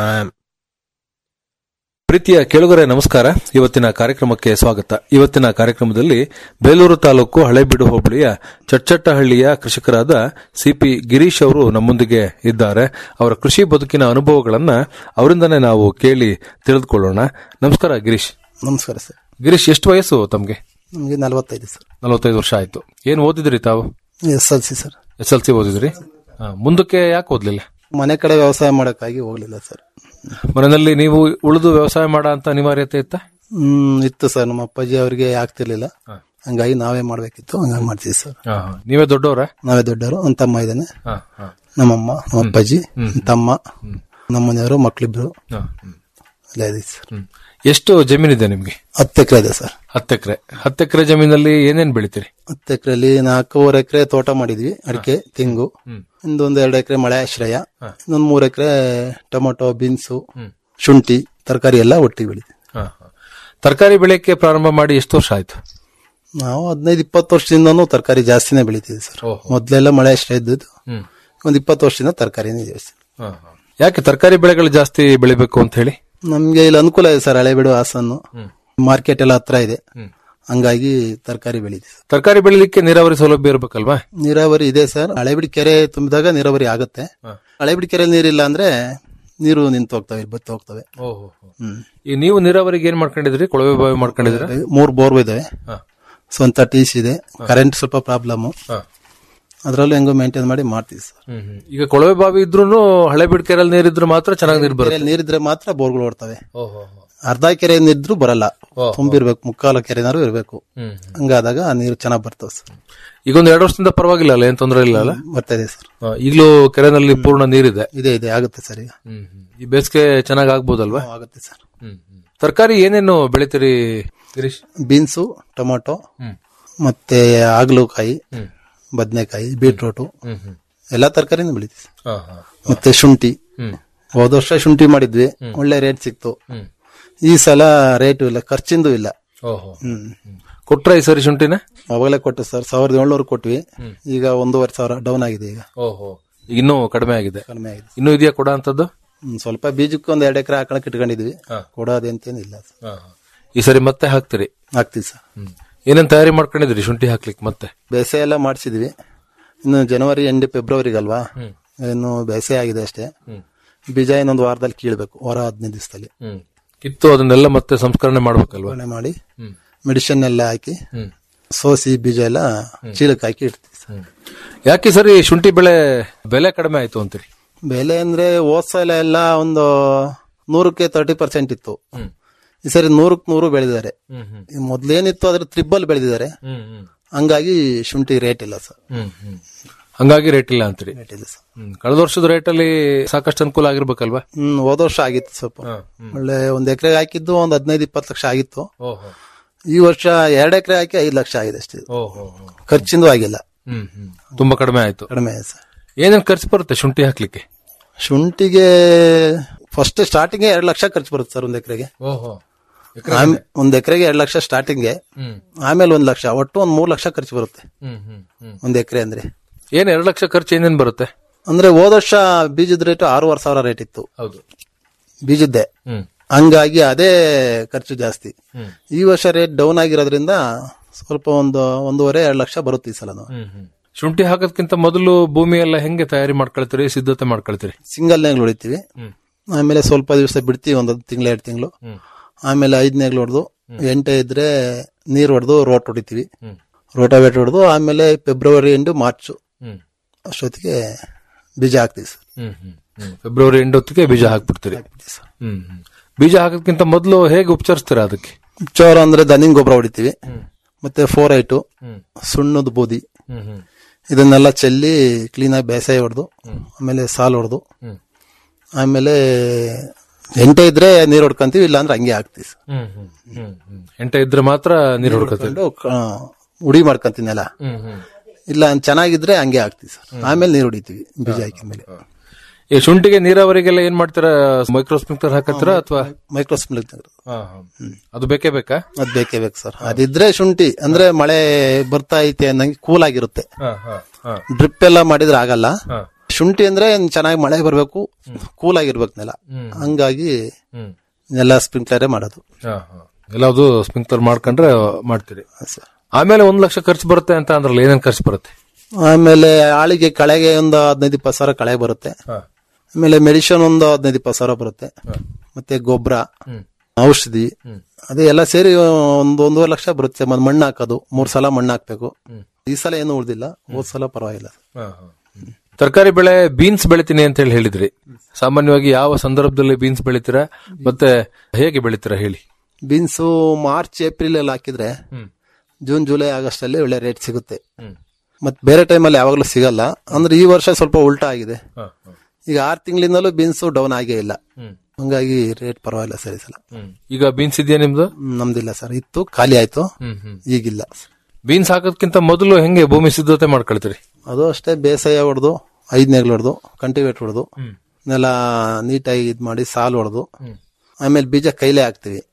ಪ್ರೀತಿಯ ಕೆಳಗರೆ ನಮಸ್ಕಾರ ಇವತ್ತಿನ ಕಾರ್ಯಕ್ರಮಕ್ಕೆ ಸ್ವಾಗತ ಇವತ್ತಿನ ಕಾರ್ಯಕ್ರಮದಲ್ಲಿ ಬೇಲೂರು ತಾಲೂಕು ಹಳೇಬೀಡು ಹೋಬಳಿಯ ಚಟ್ಟಹಳ್ಳಿಯ ಕೃಷಿಕರಾದ ಸಿಪಿ ಗಿರೀಶ್ ಅವರು ನಮ್ಮೊಂದಿಗೆ ಇದ್ದಾರೆ ಅವರ ಕೃಷಿ ಬದುಕಿನ ಅನುಭವಗಳನ್ನ ಅವರಿಂದನೇ ನಾವು ಕೇಳಿ ತಿಳಿದುಕೊಳ್ಳೋಣ ನಮಸ್ಕಾರ ಗಿರೀಶ್ ನಮಸ್ಕಾರ ಸರ್ ಗಿರೀಶ್ ಎಷ್ಟು ವಯಸ್ಸು ತಮಗೆ ನಮಗೆ ನಲವತ್ತೈದು ಸರ್ ನಲವತ್ತೈದು ವರ್ಷ ಆಯ್ತು ಏನ್ ಓದಿದ್ರಿ ತಾವು S L C sir S L C ಓದಿದ್ರಿ ಹಾ, ಮುಂದಕ್ಕೆ ಯಾಕೆ ಓದ್ಲಿಲ್ಲ ಮನೆ ಕಡೆ ವ್ಯವಸಾಯ ಮಾಡಕ್ಕಾಗಿ ಹೋಗ್ಲಿಲ್ಲ ಸರ್ ಮನೆಯಲ್ಲಿ ನೀವು ಉಳಿದು ವ್ಯವಸಾಯ ಮಾಡೋ ಅಂತ ಅನಿವಾರ್ಯತೆ ಇತ್ತ ಹ್ಮ್ ಇತ್ತು ಸರ್ ನಮ್ಮ ಅಪ್ಪಾಜಿ ಅವರಿಗೆ ಆಗ್ತಿರ್ಲಿಲ್ಲ ಹಂಗಾಗಿ ನಾವೇ ಮಾಡ್ಬೇಕಿತ್ತು ಹಂಗಾಗಿ ಮಾಡ್ತೀವಿ ಸರ್ ನೀವೇ ದೊಡ್ಡವರ ನಾವೇ ದೊಡ್ಡವರು ಒಂದ್ ತಮ್ಮ ಇದ್ದಾನೆ ನಮ್ಮಮ್ಮ ನಮ್ಮ ಅಪ್ಪಾಜಿ ತಮ್ಮ ನಮ್ಮ ಮನೆಯವರು ಮಕ್ಳಿಬ್ರು ಎಲ್ಲ ಇದೆ ಸರ್ ಎಷ್ಟು ಜಮೀನಿದೆ ನಿಮ್ಗೆ ಹತ್ತು ಎಕರೆ ಇದೆ ಸರ್ ಹತ್ತು ಎಕರೆ ಹತ್ತು ಎಕರೆ ಜಮೀನಲ್ಲಿ ಏನೇನ್ ಬೆಳಿತೀರಿ ಹತ್ತು ಎಕರೆಲಿ ನಾಲ್ಕೂವರೆ ಎಕರೆ ತೋಟ ಮಾಡಿದ್ವಿ ಅಡಿಕೆ ತೆಂಗು ಇನ್ನೊಂದು ಎರಡು ಎಕರೆ ಮಳೆ ಆಶ್ರಯ ಇನ್ನೊಂದು ಮೂರು ಎಕರೆ ಟೊಮೊಟೊ ಬೀನ್ಸು ಶುಂಠಿ ತರಕಾರಿ ಎಲ್ಲ ಒಟ್ಟಿಗೆ ಬೆಳಿತೀವಿ ತರಕಾರಿ ಬೆಳೆಯಕ್ಕೆ ಪ್ರಾರಂಭ ಮಾಡಿ ಎಷ್ಟು ವರ್ಷ ಆಯ್ತು ನಾವು ಹದಿನೈದು ಇಪ್ಪತ್ತು ವರ್ಷದಿಂದನೂ ತರಕಾರಿ ಜಾಸ್ತಿನೇ ಬೆಳಿತೀವಿ ಸರ್ ಮೊದ್ಲೆಲ್ಲ ಮಳೆ ಆಶ್ರಯ ಇದ್ದದ್ದು ಒಂದ್ ಇಪ್ಪತ್ತು ವರ್ಷದಿಂದ ತರಕಾರಿನೇ ಜಾಸ್ತಿ ಯಾಕೆ ತರಕಾರಿ ಬೆಳೆಗಳು ಜಾಸ್ತಿ ಬೆಳಿಬೇಕು ಅಂತ ಹೇಳಿ ನಮ್ಗೆ ಇಲ್ಲಿ ಅನುಕೂಲ ಇದೆ ಸರ್ ಹಳೆಬೀಡು ಹಾಸನ್ನು ಮಾರ್ಕೆಟ್ ಎಲ್ಲ ಹತ್ರ ಇದೆ ಹಂಗಾಗಿ ತರಕಾರಿ ಬೆಳಿತೀವಿ ಸರ್ ತರಕಾರಿ ಬೆಳಿಲಿಕ್ಕೆ ನೀರಾವರಿ ಸೌಲಭ್ಯ ಇರಬೇಕಲ್ವಾ ನೀರಾವರಿ ಇದೆ ಸರ್ ಹಳೆಬಿಡಿ ಕೆರೆ ತುಂಬಿದಾಗ ನೀರಾವರಿ ಆಗುತ್ತೆ ಹಳೆಬಿಡಿ ಕೆರೆ ನೀರಿಲ್ಲ ಅಂದ್ರೆ ನೀರು ನಿಂತು ಹೋಗ್ತವೆ ಬತ್ತು ಹೋಗ್ತವೆ ಹ್ಮ್ ಈ ನೀವು ನೀರಾವರಿಗೆ ಏನ್ ಮಾಡ್ಕೊಂಡಿದ್ರಿ ಕೊಳವೆ ಬಾವಿ ಮಾಡ್ಕೊಂಡಿದ್ರ ಮೂರ್ ಬೋರ್ ಇದಾವೆ ಸ್ವಂತ ಟೀಸ್ ಇದೆ ಕರೆಂಟ್ ಸ್ವಲ್ಪ ಪ್ರಾಬ್ಲಮ್ ಅದ್ರಲ್ಲೂ ಹೆಂಗೋ ಮೇಂಟೈನ್ ಮಾಡಿ ಮಾಡ್ತೀವಿ ಸರ್ ಈಗ ಕೊಳವೆ ಬಾವಿ ಇದ್ರೂ ಹಳೆ ಬಿಡ್ಕೆರಲ್ಲಿ ನೀರಿದ್ರು ಮಾತ್ರ ಚೆನ್ನಾಗಿ ನೀರು ಬರುತ್ತೆ ಕೆರೆಯಲ್ಲಿ ನೀರಿದ್ರೆ ಮಾತ್ರ ಬೋರ್ಗಳು ಓಡ್ತವೆ ಅರ್ಧ ಕೆರೆ ನೀರಿದ್ರು ಬರಲ್ಲ ತುಂಬಿರ್ಬೇಕು ಮುಕ್ಕಾಲ ಕೆರೆನಾರು ಇರ್ಬೇಕು ಹಂಗಾದಾಗ ಆ ನೀರು ಚೆನ್ನಾಗ್ ಬರ್ತವೆ ಸರ್ ಈಗ ಒಂದ್ ಎರಡು ವರ್ಷದಿಂದ ಪರವಾಗಿಲ್ಲ ಅಲ್ಲ ಏನ್ ತೊಂದರೆ ಇಲ್ಲ ಅಲ್ಲ ಬರ್ತಾ ಇದೆ ಸರ್ ಆ, ಈಗ್ಲೂ ಕೆರೆನಲ್ಲಿ ಪೂರ್ಣ ನೀರಿದೆ ಇದೆ ಇದೆ ಆಗುತ್ತೆ ಸರ್ ಈಗ ಈ ಬೇಸಿಗೆ ಚೆನ್ನಾಗ್ ಆಗ್ಬೋದಲ್ವಾ ಆಗುತ್ತೆ ಸರ್ ತರಕಾರಿ ಏನೇನು ಬೆಳಿತೀರಿ ಗಿರೀಶ್ ಬೀನ್ಸು ಟೊಮೊಟೊ ಮತ್ತೆ ಆಗ್ಲೂಕಾಯಿ ಬದನೆಕಾಯಿ ಬೀಟ್ರೂಟು ಎಲ್ಲಾ ತರಕಾರಿನೂ ಬೆಳಿತೀವಿ ಮತ್ತೆ ಶುಂಠಿ ಹೋದ ವರ್ಷ ಶುಂಠಿ ಮಾಡಿದ್ವಿ ಒಳ್ಳೆ ರೇಟ್ ಸಿಕ್ತು ಈ ಸಲ ರೇಟು ಇಲ್ಲ ಖರ್ಚಿಂದು ಇಲ್ಲ ಹ್ಮ್ ಕೊಟ್ರ ಈ ಸರಿ ಶುಂಠಿನ ಅವಾಗಲೇ ಕೊಟ್ಟು ಸರ್ ಸಾವಿರದ ಏಳ್ನೂರು ಕೊಟ್ವಿ ಈಗ ಒಂದೂವರೆ ಸಾವಿರ ಡೌನ್ ಆಗಿದೆ ಈಗ ಓಹೋ ಇನ್ನೂ ಕಡಿಮೆ ಆಗಿದೆ ಕಡಿಮೆ ಆಗಿದೆ ಇನ್ನೂ ಇದೆಯಾ ಕೊಡ ಅಂತದ್ದು ಹ್ಮ್, ಸ್ವಲ್ಪ ಬೀಜಕ್ಕೆ ಒಂದ್ ಎರಡು ಎಕರೆ ಹಾಕೊಳಕ್ ಇಟ್ಕೊಂಡಿದ್ವಿ ಕೊಡೋದೇಂತೇನಿಲ್ಲ ಈ ಸರಿ ಮತ್ತೆ ಹಾಕ್ತಿರಿ ಹಾಕ್ತಿವಿ ಸರ್ ಏನೇನ್ ತಯಾರಿ ಮಾಡ್ಕೊಂಡಿದ್ರಿ ಶುಂಠಿ ಹಾಕ್ಲಿಕ್ಕೆ ಮತ್ತೆ ಬೇಸಾಯ ಎಲ್ಲ ಮಾಡಿಸಿದ್ವಿ ಇನ್ನು ಜನವರಿ ಎಂಡ್ ಫೆಬ್ರವರಿಗಲ್ವಾ ಇನ್ನು ಬೇಸಾಯ ಆಗಿದೆ ಅಷ್ಟೇ ಬೀಜ ಇನ್ನೊಂದು ವಾರದಲ್ಲಿ ಕೀಳ್ಬೇಕು ವಾರ ಹದಿನೈದು ದಿವಸದಲ್ಲಿ ಕಿತ್ತು ಅದನ್ನೆಲ್ಲ ಮತ್ತೆ ಸಂಸ್ಕರಣೆ ಮಾಡ್ಬೇಕಲ್ವಾ ಒಳ್ಳೆ ಮಾಡಿ ಮೆಡಿಸಿನ್ ಎಲ್ಲ ಹಾಕಿ ಸೋಸಿ ಬೀಜ ಎಲ್ಲ ಚೀಲಕ್ಕೆ ಹಾಕಿ ಇಡ್ತೀವಿ ಸರ್. ಯಾಕೆ ಈ ಸರಿ ಶುಂಠಿ ಬೆಳೆ ಬೆಲೆ ಕಡಿಮೆ ಆಯ್ತು ಅಂತೀರಿ ಬೆಲೆ ಅಂದ್ರೆ ಹೋದ್ ಸಲ ಎಲ್ಲ ಒಂದು ನೂರಕ್ಕೆ ತರ್ಟಿ ಪರ್ಸೆಂಟ್ ಇತ್ತು ಈ ಸರಿ ನೂರಕ್ಕೆ ನೂರು ಬೆಳೆದಿದ್ದಾರೆ ಈ ಮೊದ್ಲೇನಿತ್ತು ಅದ್ರ ತ್ರಿಬ್ಬಲ್ ಬೆಳೆದಿದ್ದಾರೆ ಹಂಗಾಗಿ ಶುಂಠಿ ರೇಟ್ ಇಲ್ಲ ಸರ್ ಹಂಗಾಗಿ ರೇಟ್ ಇಲ್ಲ ಅಂತೀರಿ ರೇಟ್ ಇಲ್ಲ ಸರ್ ಹ್ಮ್. ಕಳೆದ ವರ್ಷದ ರೇಟ್ ಅಲ್ಲಿ ಸಾಕಷ್ಟು ಅನುಕೂಲ ಆಗಿರ್ಬೇಕಲ್ವಾ ಹ್ಮ್ ಹೋದ ವರ್ಷ ಆಗಿತ್ತು ಸ್ವಲ್ಪ ಒಳ್ಳೆ ಒಂದ್ ಎಕರೆ ಹಾಕಿದ್ದು ಒಂದ್ ಹದಿನೈದು ಇಪ್ಪತ್ತು ಲಕ್ಷ ಆಗಿತ್ತು ಈ ವರ್ಷ ಎರಡ್ ಎಕರೆ ಹಾಕಿ ಐದು ಲಕ್ಷ ಆಗಿದೆ ಅಷ್ಟೇ ಖರ್ಚಿಂದು ಆಗಿಲ್ಲ ಹ್ಮ್ ಹ್ಮ್. ತುಂಬಾ ಕಡಿಮೆ ಆಯ್ತು ಕಡಿಮೆ ಆಗಿದೆ ಸರ್ ಏನೇನ್ ಖರ್ಚು ಬರುತ್ತೆ ಶುಂಠಿ ಹಾಕ್ಲಿಕ್ಕೆ ಶುಂಠಿಗೆ ಫಸ್ಟ್ ಸ್ಟಾರ್ಟಿಂಗ್ ಎರಡ್ ಲಕ್ಷ ಖರ್ಚು ಬರುತ್ತೆ ಸರ್ ಒಂದ್ ಎಕರೆಗೆ ಓಹೋ ಒಂದ್ ಎಕರೆಗೆ ಎರಡ್ ಲಕ್ಷ ಸ್ಟಾರ್ಟಿಂಗ್ಗೆ ಆಮೇಲೆ ಒಂದ್ ಲಕ್ಷ ಒಟ್ಟು ಒಂದ್ ಮೂರ್ ಲಕ್ಷ ಖರ್ಚು ಬರುತ್ತೆ ಒಂದ್ ಎಕರೆ ಅಂದ್ರೆ ಏನ್ ಎರಡು ಲಕ್ಷ ಖರ್ಚು ಏನೇನ್ ಬರುತ್ತೆ ಅಂದ್ರೆ ಹೋದ ವರ್ಷ ಬೀಜದ ರೇಟ್ ಆರೂವರೆ ಸಾವಿರ ರೇಟ್ ಇತ್ತು ಹೌದು ಬೀಜದ್ದೇ ಹಂಗಾಗಿ ಅದೇ ಖರ್ಚು ಜಾಸ್ತಿ ಈ ವರ್ಷ ರೇಟ್ ಡೌನ್ ಆಗಿರೋದ್ರಿಂದ ಸ್ವಲ್ಪ ಒಂದು ಒಂದೂವರೆ ಎರಡು ಲಕ್ಷ ಬರುತ್ತೆ ಈ ಸಲ ಶುಂಠಿ ಹಾಕೋದ್ಕಿಂತ ಮೊದಲು ಭೂಮಿ ಎಲ್ಲ ಹೆಂಗೆ ತಯಾರಿ ಮಾಡ್ಕೊಳ್ತೀರಿ ಸಿದ್ಧತೆ ಮಾಡ್ಕೊಳ್ತೀರಿ ಸಿಂಗಲ್ ನೇಗ್ಲು ಹೊಡಿತೀವಿ ಆಮೇಲೆ ಸ್ವಲ್ಪ ದಿವಸ ಬಿಡ್ತೀವಿ ಒಂದ್ ತಿಂಗಳು ಎರಡು ತಿಂಗಳು ಆಮೇಲೆ ಐದ್ ನೇಗ್ಲು ಹೊಡೆದು ಎಂಟೆ ಇದ್ರೆ ನೀರ್ ಹೊಡೆದು ರೋಟ್ ಹೊಡಿತೀವಿ ರೋಟಾವೇಟ್ ಹೊಡೆದು ಆಮೇಲೆ ಫೆಬ್ರವರಿ ಎಂಡು ಮಾರ್ಚ್ ಅಷ್ಟೊತ್ತಿಗೆ ಬೀಜ ಹಾಕ್ತೀವಿ ಸರ್ ಫೆಬ್ರವರಿ ಎಂಡ್ ಹೊತ್ತಿಗೆ ಬೀಜ ಹಾಕ್ಬಿಡ್ತೀರಿ ಹ್ಮ್ ಹ್ಮ್. ಬೀಜ ಹಾಕೋದ್ಕಿಂತ ಮೊದಲು ಹೇಗೆ ಉಪಚರಿಸ್ತೀರಾ ಅದಕ್ಕೆ ಚೋರ ಅಂದ್ರೆ ದನಿನ್ ಗೊಬ್ಬರ ಹೊಡಿತೀವಿ ಮತ್ತೆ ಫೋರ್ ಐಟು ಸುಣ್ಣದ ಬೂದಿ ಇದನ್ನೆಲ್ಲ ಚೆಲ್ಲಿ ಕ್ಲೀನಾಗಿ ಬೇಸಾಯ ಹೊಡೆದು ಆಮೇಲೆ ಸಾಲ್ ಹೊಡೆದು ಆಮೇಲೆ ಎಂಟೆ ಇದ್ರೆ ನೀರ್ ಹೊಡ್ಕೊಂತೀವಿ ಇಲ್ಲ ಅಂದ್ರೆ ಹಂಗೆ ಹಾಕ್ತೀವಿ ಸರ್. ಎಂಟ ಇದ್ರೆ ಮಾತ್ರ ನೀರು ಹೊಡ್ಕೊತೀರಿ ಹೊಡ್ಕೊಂಡು, ಆ, ಉಡಿ ಮಾಡ್ಕೊಂತೀನಲ್ಲ ಇಲ್ಲ ಚೆನ್ನಾಗಿದ್ರೆ ಹಂಗೆ ಹಾಕ್ತೀವಿ ಸರ್ ಆಮೇಲೆ ನೀರ್ ಹೊಡಿತೀವಿ ಬೀಜ ಹಾಕಿದ ಮೇಲೆ ಈ ಶುಂಠಿಗೆ ನೀರಾವರಿಗೆಲ್ಲ ಏನ್ ಮಾಡ್ತೀರಾ ಮೈಕ್ರೋ ಸ್ಪ್ರಿಂಕ್ಲರ್ ಹಾಕತ್ತೀರಾ ಅಥವಾ ಮೈಕ್ರೋ ಸ್ಪ್ರಿಂಕ್ಲರ್ ಅದು ಬೇಕೇ ಬೇಕಾ ಅದ್ ಬೇಕೇ ಬೇಕು ಸರ್ ಅದಿದ್ರೆ ಶುಂಠಿ ಅಂದ್ರೆ ಮಳೆ ಬರ್ತಾ ಐತೆ ಅನ್ನಂಗೆ ಕೂಲ್ ಆಗಿರುತ್ತೆ ಡ್ರಿಪ್ ಎಲ್ಲ ಮಾಡಿದ್ರೆ ಆಗಲ್ಲ ಶುಂಠಿ ಅಂದ್ರೆ ಚೆನ್ನಾಗಿ ಮಳೆ ಬರಬೇಕು ಕೂಲ್ ಆಗಿರ್ಬೇಕು ನೆಲ ಹ್ಮ್. ಹಂಗಾಗಿ ಹ್ಮ್. ಎಲ್ಲ ಸ್ಪ್ರಿಂಕ್ಲರೇ ಮಾಡೋದು ಎಲ್ಲದು ಸ್ಪ್ರಿಂಕ್ಲರ್ ಮಾಡ್ಕೊಂಡ್ರೆ ಮಾಡ್ತೀರಿ ಆಮೇಲೆ ಒಂದ್ ಲಕ್ಷ ಖರ್ಚು ಬರುತ್ತೆ ಅಂತ ಅಂದ್ರಲ್ಲ ಏನೇನ್ ಖರ್ಚು ಬರುತ್ತೆ ಆಮೇಲೆ ಆಳಿಗೆ ಕಳೆಗೆ ಒಂದು ಹದಿನೈದು ಇಪ್ಪತ್ತು ಸಾವಿರ ಕಳೆ ಬರುತ್ತೆ ಆಮೇಲೆ ಮೆಡಿಷನ್ ಒಂದು ಹದಿನೈದು ಇಪ್ಪತ್ತು ಸಾವಿರ ಬರುತ್ತೆ ಮತ್ತೆ ಗೊಬ್ಬರ ಔಷಧಿ ಅದೇ ಎಲ್ಲ ಸೇರಿ ಒಂದು ಒಂದೂವರೆ ಲಕ್ಷ ಬರುತ್ತೆ ಮತ್ತೆ ಮಣ್ಣು ಹಾಕೋದು ಮೂರ್ ಸಲ ಮಣ್ಣು ಹಾಕ್ಬೇಕು ಈ ಸಲ ಏನು ಉಳ್ದಿಲ್ಲ ಹೋದ್ ಸಲ ಪರವಾಗಿಲ್ಲ ತರಕಾರಿ ಬೆಳೆ ಬೀನ್ಸ್ ಬೆಳಿತೀನಿ ಅಂತ ಹೇಳಿ ಹೇಳಿದ್ರಿ ಸಾಮಾನ್ಯವಾಗಿ ಯಾವ ಸಂದರ್ಭದಲ್ಲಿ ಬೀನ್ಸ್ ಬೆಳಿತೀರಾ ಮತ್ತೆ ಹೇಗೆ ಬೆಳಿತೀರಾ ಹೇಳಿ ಬೀನ್ಸು ಮಾರ್ಚ್ ಏಪ್ರಿಲ್ ಅಲ್ಲಿ ಹಾಕಿದ್ರೆ ಜೂನ್ ಜುಲೈ ಆಗಸ್ಟ್ ಅಲ್ಲಿ ಒಳ್ಳೆ ರೇಟ್ ಸಿಗುತ್ತೆ ಮತ್ ಬೇರೆ ಟೈಮಲ್ಲಿ ಯಾವಾಗಲೂ ಸಿಗಲ್ಲ ಅಂದ್ರೆ ಈ ವರ್ಷ ಸ್ವಲ್ಪ ಉಲ್ಟಾ ಆಗಿದೆ ಈಗ ಆರ್ ತಿಂಗಳಿಂದಲೂ ಬೀನ್ಸ್ ಡೌನ್ ಆಗೇ ಇಲ್ಲ ಹಂಗಾಗಿ ರೇಟ್ ಪರವಾಗಿಲ್ಲ ಸರಿ ಸಲ ಈಗ ಬೀನ್ಸ್ ಇದೆಯಾ ನಿಮ್ದು ಹ್ಮ್, ನಮ್ದಿಲ್ಲ ಸರ್ ಇತ್ತು ಖಾಲಿ ಆಯ್ತು ಈಗಿಲ್ಲ ಬೀನ್ಸ್ ಹಾಕೋದ್ಕಿಂತ ಮೊದಲು ಹೆಂಗೆ ಭೂಮಿ ಸಿದ್ಧತೆ ಮಾಡ್ಕೊಳ್ತೀರಿ ಅದು ಅಷ್ಟೇ ಬೇಸಾಯ ಹೊಡೆದು ಐದನೇಗ್ಲು ಹೊಡೆದು ಕಂಟಿವೇಟ್ ಹೊಡೆದು ನೆಲ ನೀಟಾಗಿ ಇದ್ ಮಾಡಿ ಸಾಲು ಹೊಡೆದು ಆಮೇಲೆ ಬೀಜ ಕೈಲೇ ಹಾಕ್ತಿವಿ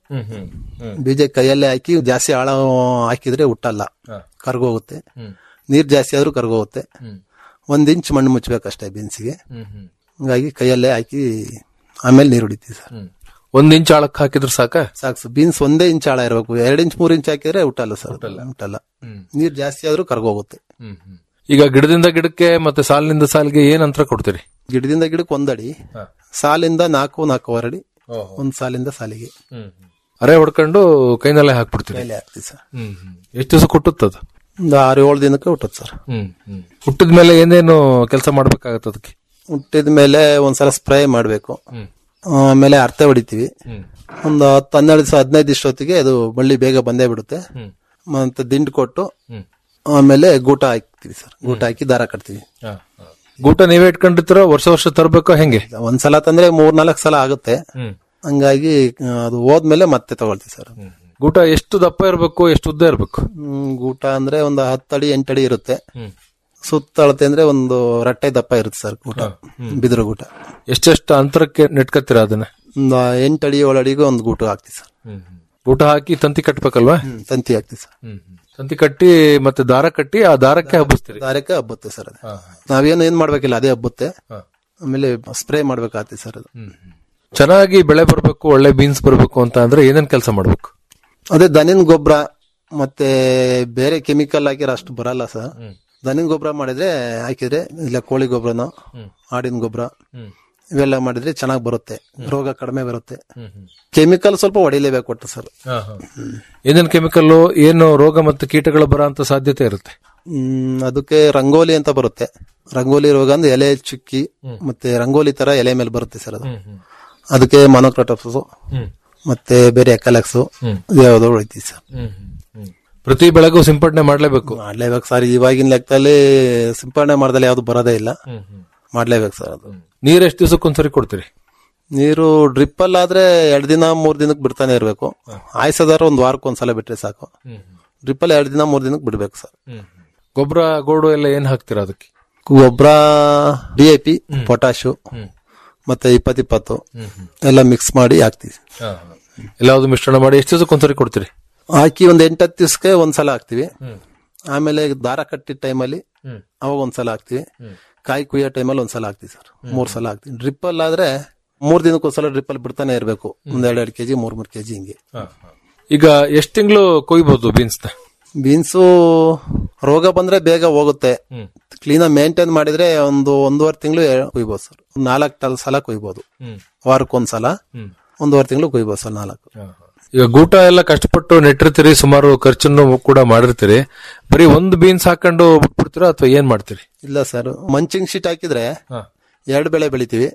ಬೀಜ ಕೈಯಲ್ಲೇ ಹಾಕಿ ಜಾಸ್ತಿ ಆಳ ಹಾಕಿದ್ರೆ ಹುಟ್ಟಲ್ಲ ಕರ್ಗೋಗುತ್ತೆ ನೀರ್ ಜಾಸ್ತಿ ಆದ್ರೂ ಕರ್ಗೋಗುತ್ತೆ ಒಂದ್ ಇಂಚ್ ಮಣ್ಣು ಮುಚ್ಚಬೇಕಷ್ಟೇ ಬೀನ್ಸಿಗೆ ಹಂಗಾಗಿ ಕೈಯಲ್ಲೇ ಹಾಕಿ ಆಮೇಲೆ ನೀರು ಹೊಡಿತೀವಿ ಸರ್ ಒಂದ್ ಇಂಚ್ ಆಳಕ್ ಹಾಕಿದ್ರೆ ಸಾಕ ಸಾಕು ಸರ್ ಬೀನ್ಸ್ ಒಂದೇ ಇಂಚ್ ಆಳ ಇರಬೇಕು ಎರಡ್ ಇಂಚ್ ಮೂರ್ ಇಂಚ್ ಹಾಕಿದ್ರೆ ಹುಟ್ಟಲ್ಲ ಸರ್ ಹುಟ್ಟಲ್ಲ ನೀರ್ ಜಾಸ್ತಿ ಆದ್ರೂ ಕರ್ಗೋಗುತ್ತೆ ಈಗ ಗಿಡದಿಂದ ಗಿಡಕ್ಕೆ ಮತ್ತೆ ಸಾಲಿನಿಂದ ಸಾಲಿಗೆ ಏನ್ ಅಂತರ ಕೊಡ್ತೀರಿ ಗಿಡದಿಂದ ಗಿಡಕ್ಕೆ ಒಂದಡಿ ಸಾಲಿಂದ ನಾಲ್ಕು ನಾಲ್ಕೂವರೆ ಅಡಿ ಒಂದ್ ಸಾಲಿಂದ ಸಾಲಿಗೆ ಅರೆ ಹೊಡ್ಕೊಂಡು ಕೈನಲ್ಲೇ ಹಾಕ್ಬಿಡ್ತೀರಿ ಕೈಲೇ ಹಾಕ್ತೀವಿ ಸರ್ ಎಷ್ಟು ದಿವಸ ಕೊಟ್ಟುತ್ತದ ಒಂದು ಆರು ಏಳು ದಿನಕ್ಕೆ ಹುಟ್ಟುತ್ತೆ ಸರ್ ಹುಟ್ಟಿದ ಮೇಲೆ ಏನೇನು ಕೆಲಸ ಮಾಡ್ಬೇಕಾಗತ್ತೆ ಅದಕ್ಕೆ ಹುಟ್ಟಿದ ಮೇಲೆ ಒಂದ್ಸಲ ಸ್ಪ್ರೇ ಮಾಡ್ಬೇಕು ಆಮೇಲೆ ಅರ್ಥ ಹೊಡಿತೀವಿ ಒಂದು ಹತ್ತು ಹನ್ನೆರಡು ದಿವಸ ಹದಿನೈದು ದಿವಸೊತ್ತಿಗೆ ಅದು ಬಳ್ಳಿ ಬೇಗ ಬಂದೇ ಬಿಡುತ್ತೆ ಮತ್ತೆ ದಿಂಡು ಕೊಟ್ಟು ಆಮೇಲೆ ಗೂಟ ಹಾಕ್ತಿವಿ ಸರ್ ಗೂಟ ಹಾಕಿ ದಾರ ಕಟ್ತೀವಿ ಗೂಟ ನೀವೇ ಇಟ್ಕೊಂಡಿರ್ತೀರೋ ವರ್ಷ ವರ್ಷ ತರಬೇಕೋ ಹೆಂಗೆ ಒಂದ್ಸಲ ತಂದ್ರೆ ಮೂರ್ ನಾಲ್ಕು ಸಲ ಆಗುತ್ತೆ ಹಂಗಾಗಿ ಆ, ಅದು ಹೋದ್ಮೇಲೆ ಮತ್ತೆ ತಗೊಳ್ತೀವಿ ಸರ್ ಗೂಟ ಎಷ್ಟು ದಪ್ಪ ಇರಬೇಕು ಎಷ್ಟು ಉದ್ದ ಇರಬೇಕು ಹ್ಮ್, ಗೂಟ ಅಂದ್ರೆ ಒಂದು ಹತ್ತಡಿ ಎಂಟಡಿ ಇರುತ್ತೆ ಸುತ್ತ ಅಳತೆ ಅಂದ್ರೆ ಒಂದು ರಟ್ಟೆ ದಪ್ಪ ಇರುತ್ತೆ ಸರ್ ಗೂಟ ಬಿದಿರು ಗೂಟ ಎಷ್ಟೆಷ್ಟು ಅಂತರಕ್ಕೆ ನೆಟ್ಕತ್ತೀರಾ ಅದನ್ನ ಒಂದು ಎಂಟಡಿ ಏಳಡಿಗೂ ಒಂದು ಗೂಟ ಹಾಕ್ತಿವಿ ಸರ್ ಗೂಟ ಹಾಕಿ ತಂತಿ ಕಟ್ಬೇಕಲ್ವಾ ಹ್ಮ್, ತಂತಿ ಹಾಕ್ತಿವಿ ಸರ್ ತಂತಿ ಕಟ್ಟಿ ಮತ್ತೆ ದಾರ ಕಟ್ಟಿ ಆ ದಾರಕ್ಕೆ ಹಬ್ಬಿಸ್ತೀರಿ ದಾರಕ್ಕೆ ಹಬ್ಬುತ್ತೆ ಸರ್ ಅದು ನಾವೇನು ಏನ್ ಮಾಡ್ಬೇಕಿಲ್ಲ ಅದೇ ಹಬ್ಬುತ್ತೆ ಆಮೇಲೆ ಸ್ಪ್ರೇ ಮಾಡ್ಬೇಕಾಗ್ತದೆ ಸರ್ ಅದು ಚೆನ್ನಾಗಿ ಬೆಳೆ ಬರಬೇಕು ಒಳ್ಳೆ ಬೀನ್ಸ್ ಬರಬೇಕು ಅಂತ ಅಂದ್ರೆ ಏನೇನ್ ಕೆಲಸ ಮಾಡ್ಬೇಕು ಅದೇ ದನಿನ ಗೊಬ್ಬರ ಮತ್ತೆ ಬೇರೆ ಕೆಮಿಕಲ್ ಹಾಕಿದ್ರೆ ಅಷ್ಟು ಬರಲ್ಲ ಸರ್ ದನಿನ ಗೊಬ್ಬರ ಮಾಡಿದ್ರೆ ಹಾಕಿದ್ರೆ ಇಲ್ಲ ಕೋಳಿ ಗೊಬ್ಬರನ ಆಡಿನ ಗೊಬ್ಬರ ಇವೆಲ್ಲ ಮಾಡಿದ್ರೆ ಚೆನ್ನಾಗಿ ಬರುತ್ತೆ ರೋಗ ಕಡಿಮೆ ಬರುತ್ತೆ ಕೆಮಿಕಲ್ ಸ್ವಲ್ಪ ಹೊಡಿಲೇಬೇಕು ಒಟ್ಟು ಸರ್ ಏನೇನ್ ಕೆಮಿಕಲ್ ಏನು ರೋಗ ಮತ್ತು ಕೀಟಗಳು ಬರೋ ಅಂತ ಸಾಧ್ಯತೆ ಇರುತ್ತೆ ಹ್ಮ್ ಅದಕ್ಕೆ ರಂಗೋಲಿ ಅಂತ ಬರುತ್ತೆ ರಂಗೋಲಿ ರೋಗ ಅಂದ್ರೆ ಎಲೆ ಚುಕ್ಕಿ ಮತ್ತೆ ರಂಗೋಲಿ ತರ ಎಲೆ ಮೇಲೆ ಬರುತ್ತೆ ಸರ್ ಅದು ಅದಕ್ಕೆ ಮೊನೋಕ್ರೋಟೋಪ್ಸ್ ಮತ್ತೆ ಬೇರೆ ಎಕಲೆಕ್ಸ್ ಯಾವ್ದೋ ಹೊಡಿತೀವಿ ಸರ್ ಪ್ರತಿ ಬೆಳೆಗೂ ಸಿಂಪಡಣೆ ಮಾಡ್ಲೇಬೇಕು ಮಾಡ್ಲೇಬೇಕು ಸರ್ ಇವಾಗಿನ ಲೆಕ್ಕದಲ್ಲಿ ಸಿಂಪಡಣೆ ಮಾಡ್ದಲ್ಲಿ ಯಾವ್ದು ಬರೋದೇ ಇಲ್ಲ ಮಾಡ್ಲೇಬೇಕು ಸರ್ ಅದು ನೀರ್ ಎಷ್ಟು ದಿವಸಕ್ಕೊಂದ್ಸರಿ ಕೊಡ್ತೀರಿ ನೀರು ಡ್ರಿಪ್ ಅಲ್ಲಿ ಆದ್ರೆ ಎರಡ್ ದಿನ ಮೂರ್ ದಿನಕ್ಕೆ ಬಿಡ್ತಾನೆ ಇರ್ಬೇಕು ಆಯ್ಸದಾರ ಒಂದ್ ವಾರಕ್ಕೆ ಒಂದ್ಸಲ ಬಿಟ್ರೆ ಸಾಕು ಡ್ರಿಪ್ ಅಲ್ಲಿ ಎರಡ್ ದಿನ ಮೂರ್ ದಿನಕ್ಕೆ ಬಿಡ್ಬೇಕು ಸರ್ ಗೊಬ್ಬರ ಗೋಡು ಎಲ್ಲ ಏನ್ ಹಾಕ್ತೀರಾ ಅದಕ್ಕೆ ಗೊಬ್ಬರ ಡಿ ಐ ಪಿ ಪೊಟ್ಯಾಶು ಮತ್ತೆ ಇಪ್ಪತ್ ಇಪ್ಪತ್ತು ಎಲ್ಲ ಮಿಕ್ಸ್ ಮಾಡಿ ಹಾಕ್ತಿವಿ ಎಲ್ಲಾವುದು ಮಿಶ್ರಣ ಮಾಡಿ ಎಷ್ಟು ದಿವಸಕ್ಕೊಂದ್ಸರಿ ಕೊಡ್ತೀರಿ ಹಾಕಿ ಒಂದ್ ಎಂಟತ್ತು ದಿವ್ಸಕ್ಕೆ ಒಂದ್ಸಲ ಹಾಕ್ತಿವಿ ಆಮೇಲೆ ದಾರ ಕಟ್ಟಿದ ಟೈಮಲ್ಲಿ ಅವಾಗ ಒಂದ್ಸಲ ಹಾಕ್ತಿವಿ ಕಾಯಿ ಕುಯ್ಯೋ ಟೈಮಲ್ಲಿ ಒಂದ್ಸಲ ಹಾಕ್ತಿವಿ ಸರ್ ಮೂರ್ ಸಲ ಹಾಕ್ತಿವಿ ಡ್ರಿಪ್ ಅಲ್ಲಿ ಆದ್ರೆ ಮೂರ್ ದಿನಕ್ಕೊಂದ್ಸಲ ಡ್ರಿಪ್ ಅಲ್ಲಿ ಬಿಡ್ತಾನೆ ಇರ್ಬೇಕು ಒಂದ್ ಎರಡ್ ಎರಡು ಕೆಜಿ ಮೂರ್ ಮೂರ್ ಕೆಜಿ ಹಿಂಗೆ ಈಗ ಎಷ್ಟ್ ತಿಂಗಳು ಕೊಯ್ಬಹುದು ಬೀನ್ಸ್ ನ ಬೀನ್ಸು ರೋಗ ಬಂದ್ರೆ ಬೇಗ ಹೋಗುತ್ತೆ ಕ್ಲೀನ್ ಮೇಂಟೈನ್ ಮಾಡಿದ್ರೆ ಒಂದು ಒಂದೂವರೆ ತಿಂಗಳು ಕುಯ್ಬೋದು ಸರ್ ನಾಲ್ಕು ಸಲ ಕುಯ್ಬೋದು ವಾರಕ್ಕೊಂದ್ಸಲ ಒಂದೂವರೆ ತಿಂಗಳು ಕುಯ್ಬೋದು ಸರ್ ನಾಲ್ಕು ಈಗ ಗೂಟ ಎಲ್ಲ ಕಷ್ಟಪಟ್ಟು ನೆಟ್ಟಿರ್ತೀರಿ ಸುಮಾರು ಖರ್ಚನ್ನು ಕೂಡ ಮಾಡಿರ್ತೀರಿ ಬರೀ ಒಂದು ಬೀನ್ಸ್ ಹಾಕೊಂಡು ಬಿಟ್ಬಿಡ್ತೀರಾ ಅಥವಾ ಏನ್ ಮಾಡ್ತೀರಿ ಇಲ್ಲ ಸರ್ ಮಂಚಿಂಗ್ ಶೀಟ್ ಹಾಕಿದ್ರೆ ಎರಡು ಬೆಳೆ ಬೆಳಿತೀವಿ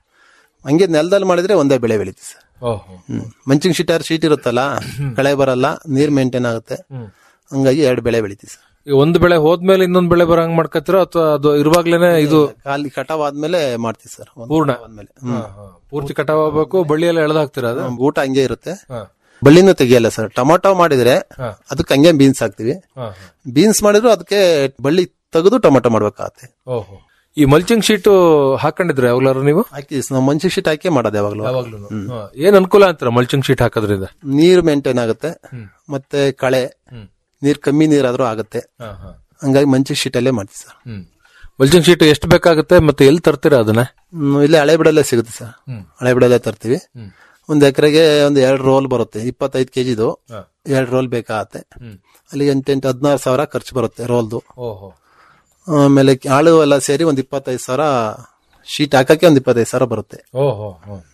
ಹಂಗೆ ನೆಲದಲ್ಲಿ ಮಾಡಿದ್ರೆ ಒಂದೇ ಬೆಳೆ ಬೆಳಿತೀವಿ ಸರ್ ಹ್ಮ್ ಮಂಚಿಂಗ್ ಶೀಟ್ ಯಾರು ಶೀಟ್ ಇರುತ್ತಲ್ಲ ಕಳೆ ಬರಲ್ಲ ನೀರ್ ಮೇಂಟೈನ್ ಆಗುತ್ತೆ ಹಂಗಾಗಿ ಎರಡು ಬೆಳೆ ಬೆಳಿತೀವಿ ಸರ್ ಈಗ ಒಂದು ಬೆಳೆ ಹೋದ್ಮೇಲೆ ಇನ್ನೊಂದು ಬೆಳೆ ಬರಂಗ್ ಮಾಡ್ಕತ್ತೀರಾ ಅಥವಾ ಅದು ಇರುವಾಗ್ಲೇನೆ ಇದು ಖಾಲಿ ಕಟಾವ್ ಆದ್ಮೇಲೆ ಮಾಡ್ತೀವಿ ಸರ್ ಒಂದ್ ಪೂರ್ಣ ಆದ್ಮೇಲೆ ಹಾ, ಹಾ. ಪೂರ್ತಿ ಕಟಾವ್ ಆಗ್ಬೇಕು ಬಳ್ಳಿ ಎಲ್ಲ ಎಳ್ದು ಹಾಕ್ತೀರಾ ಅದು ಹ್ಮ್, ಊಟ ಹಂಗೆ ಇರುತ್ತೆ ಬಳ್ಳಿನೂ ತೆಗಿಯಲ್ಲ ಸರ್ ಟೊಮಾಟೊ ಮಾಡಿದ್ರೆ ಅದಕ್ಕೆ ಹಂಗೆ ಬೀನ್ಸ್ ಹಾಕ್ತಿವಿ ಹಾ, ಬೀನ್ಸ್ ಮಾಡಿದ್ರು ಅದಕ್ಕೆ ಬಳ್ಳಿ ತೆಗೆದು ಟೊಮಾಟೊ ಮಾಡ್ಬೇಕಾಗತ್ತೆ ಓಹೋ ಈ ಮಲ್ಚಿಂಗ್ ಶೀಟ್ ಹಾಕೊಂಡಿದ್ರೆ ಯಾವಾಗ್ಲಾರು ನೀವು ಹಾಕಿ ನಾವು ಮಂಚಿ ಶೀಟ್ ಹಾಕಿ ಮಾಡೋದು ಯಾವಾಗ್ಲೂ ಹಾ. ಏನ್ ಅನುಕೂಲ ಅಂತೀರ ಮಲ್ಚಿಂಗ್ ಶೀಟ್ ಹಾಕೋದ್ರಿಂದ ನೀರು ಮೇಂಟೈನ್ ಆಗುತ್ತೆ ಮತ್ತೆ ಕಳೆ ನೀರ್ ಕಮ್ಮಿ ನೀರಾದ್ರೂ ಆಗುತ್ತೆ ಹಂಗಾಗಿ ಮಂಚಿ ಶೀಟ್ ಅಲ್ಲೇ ಮಾಡ್ತೀವಿ ಸರ್ ಮಲ್ಚಿಂಗ್ ಶೀಟ್ ಎಷ್ಟು ಬೇಕಾಗುತ್ತೆ ಮತ್ತೆ ಎಲ್ಲಿ ತರ್ತೀರಾ ಅದನ್ನ ಹ್ಮ್, ಇಲ್ಲೇ ಹಳೆ ಬಿಡಲ್ಲೇ ಸಿಗುತ್ತೆ ಸರ್ ಹಳೆ ಬಿಡಲ್ಲೇ ತರ್ತೀವಿ ಒಂದ್ ಎಕರೆಗೆ ಒಂದ್ ಎರಡು ರೋಲ್ ಬರುತ್ತೆ ಇಪ್ಪತ್ತೈದು ಕೆಜಿದು ಎರಡು ರೋಲ್ ಬೇಕಾಗತ್ತೆ ಅಲ್ಲಿ ಎಂಟೆಂಟು ಹದಿನಾರು ಸಾವಿರ ಖರ್ಚು ಬರುತ್ತೆ ರೋಲ್ದು ಓಹೋ ಆಮೇಲೆ ಆಳು ಎಲ್ಲ ಸೇರಿ ಒಂದ್ ಇಪ್ಪತ್ತೈದು ಸಾವಿರ ಶೀಟ್ ಹಾಕಕ್ಕೆ ಒಂದ್ ಇಪ್ಪತ್ತೈದು ಸಾವಿರ ಬರುತ್ತೆ ಓಹೋ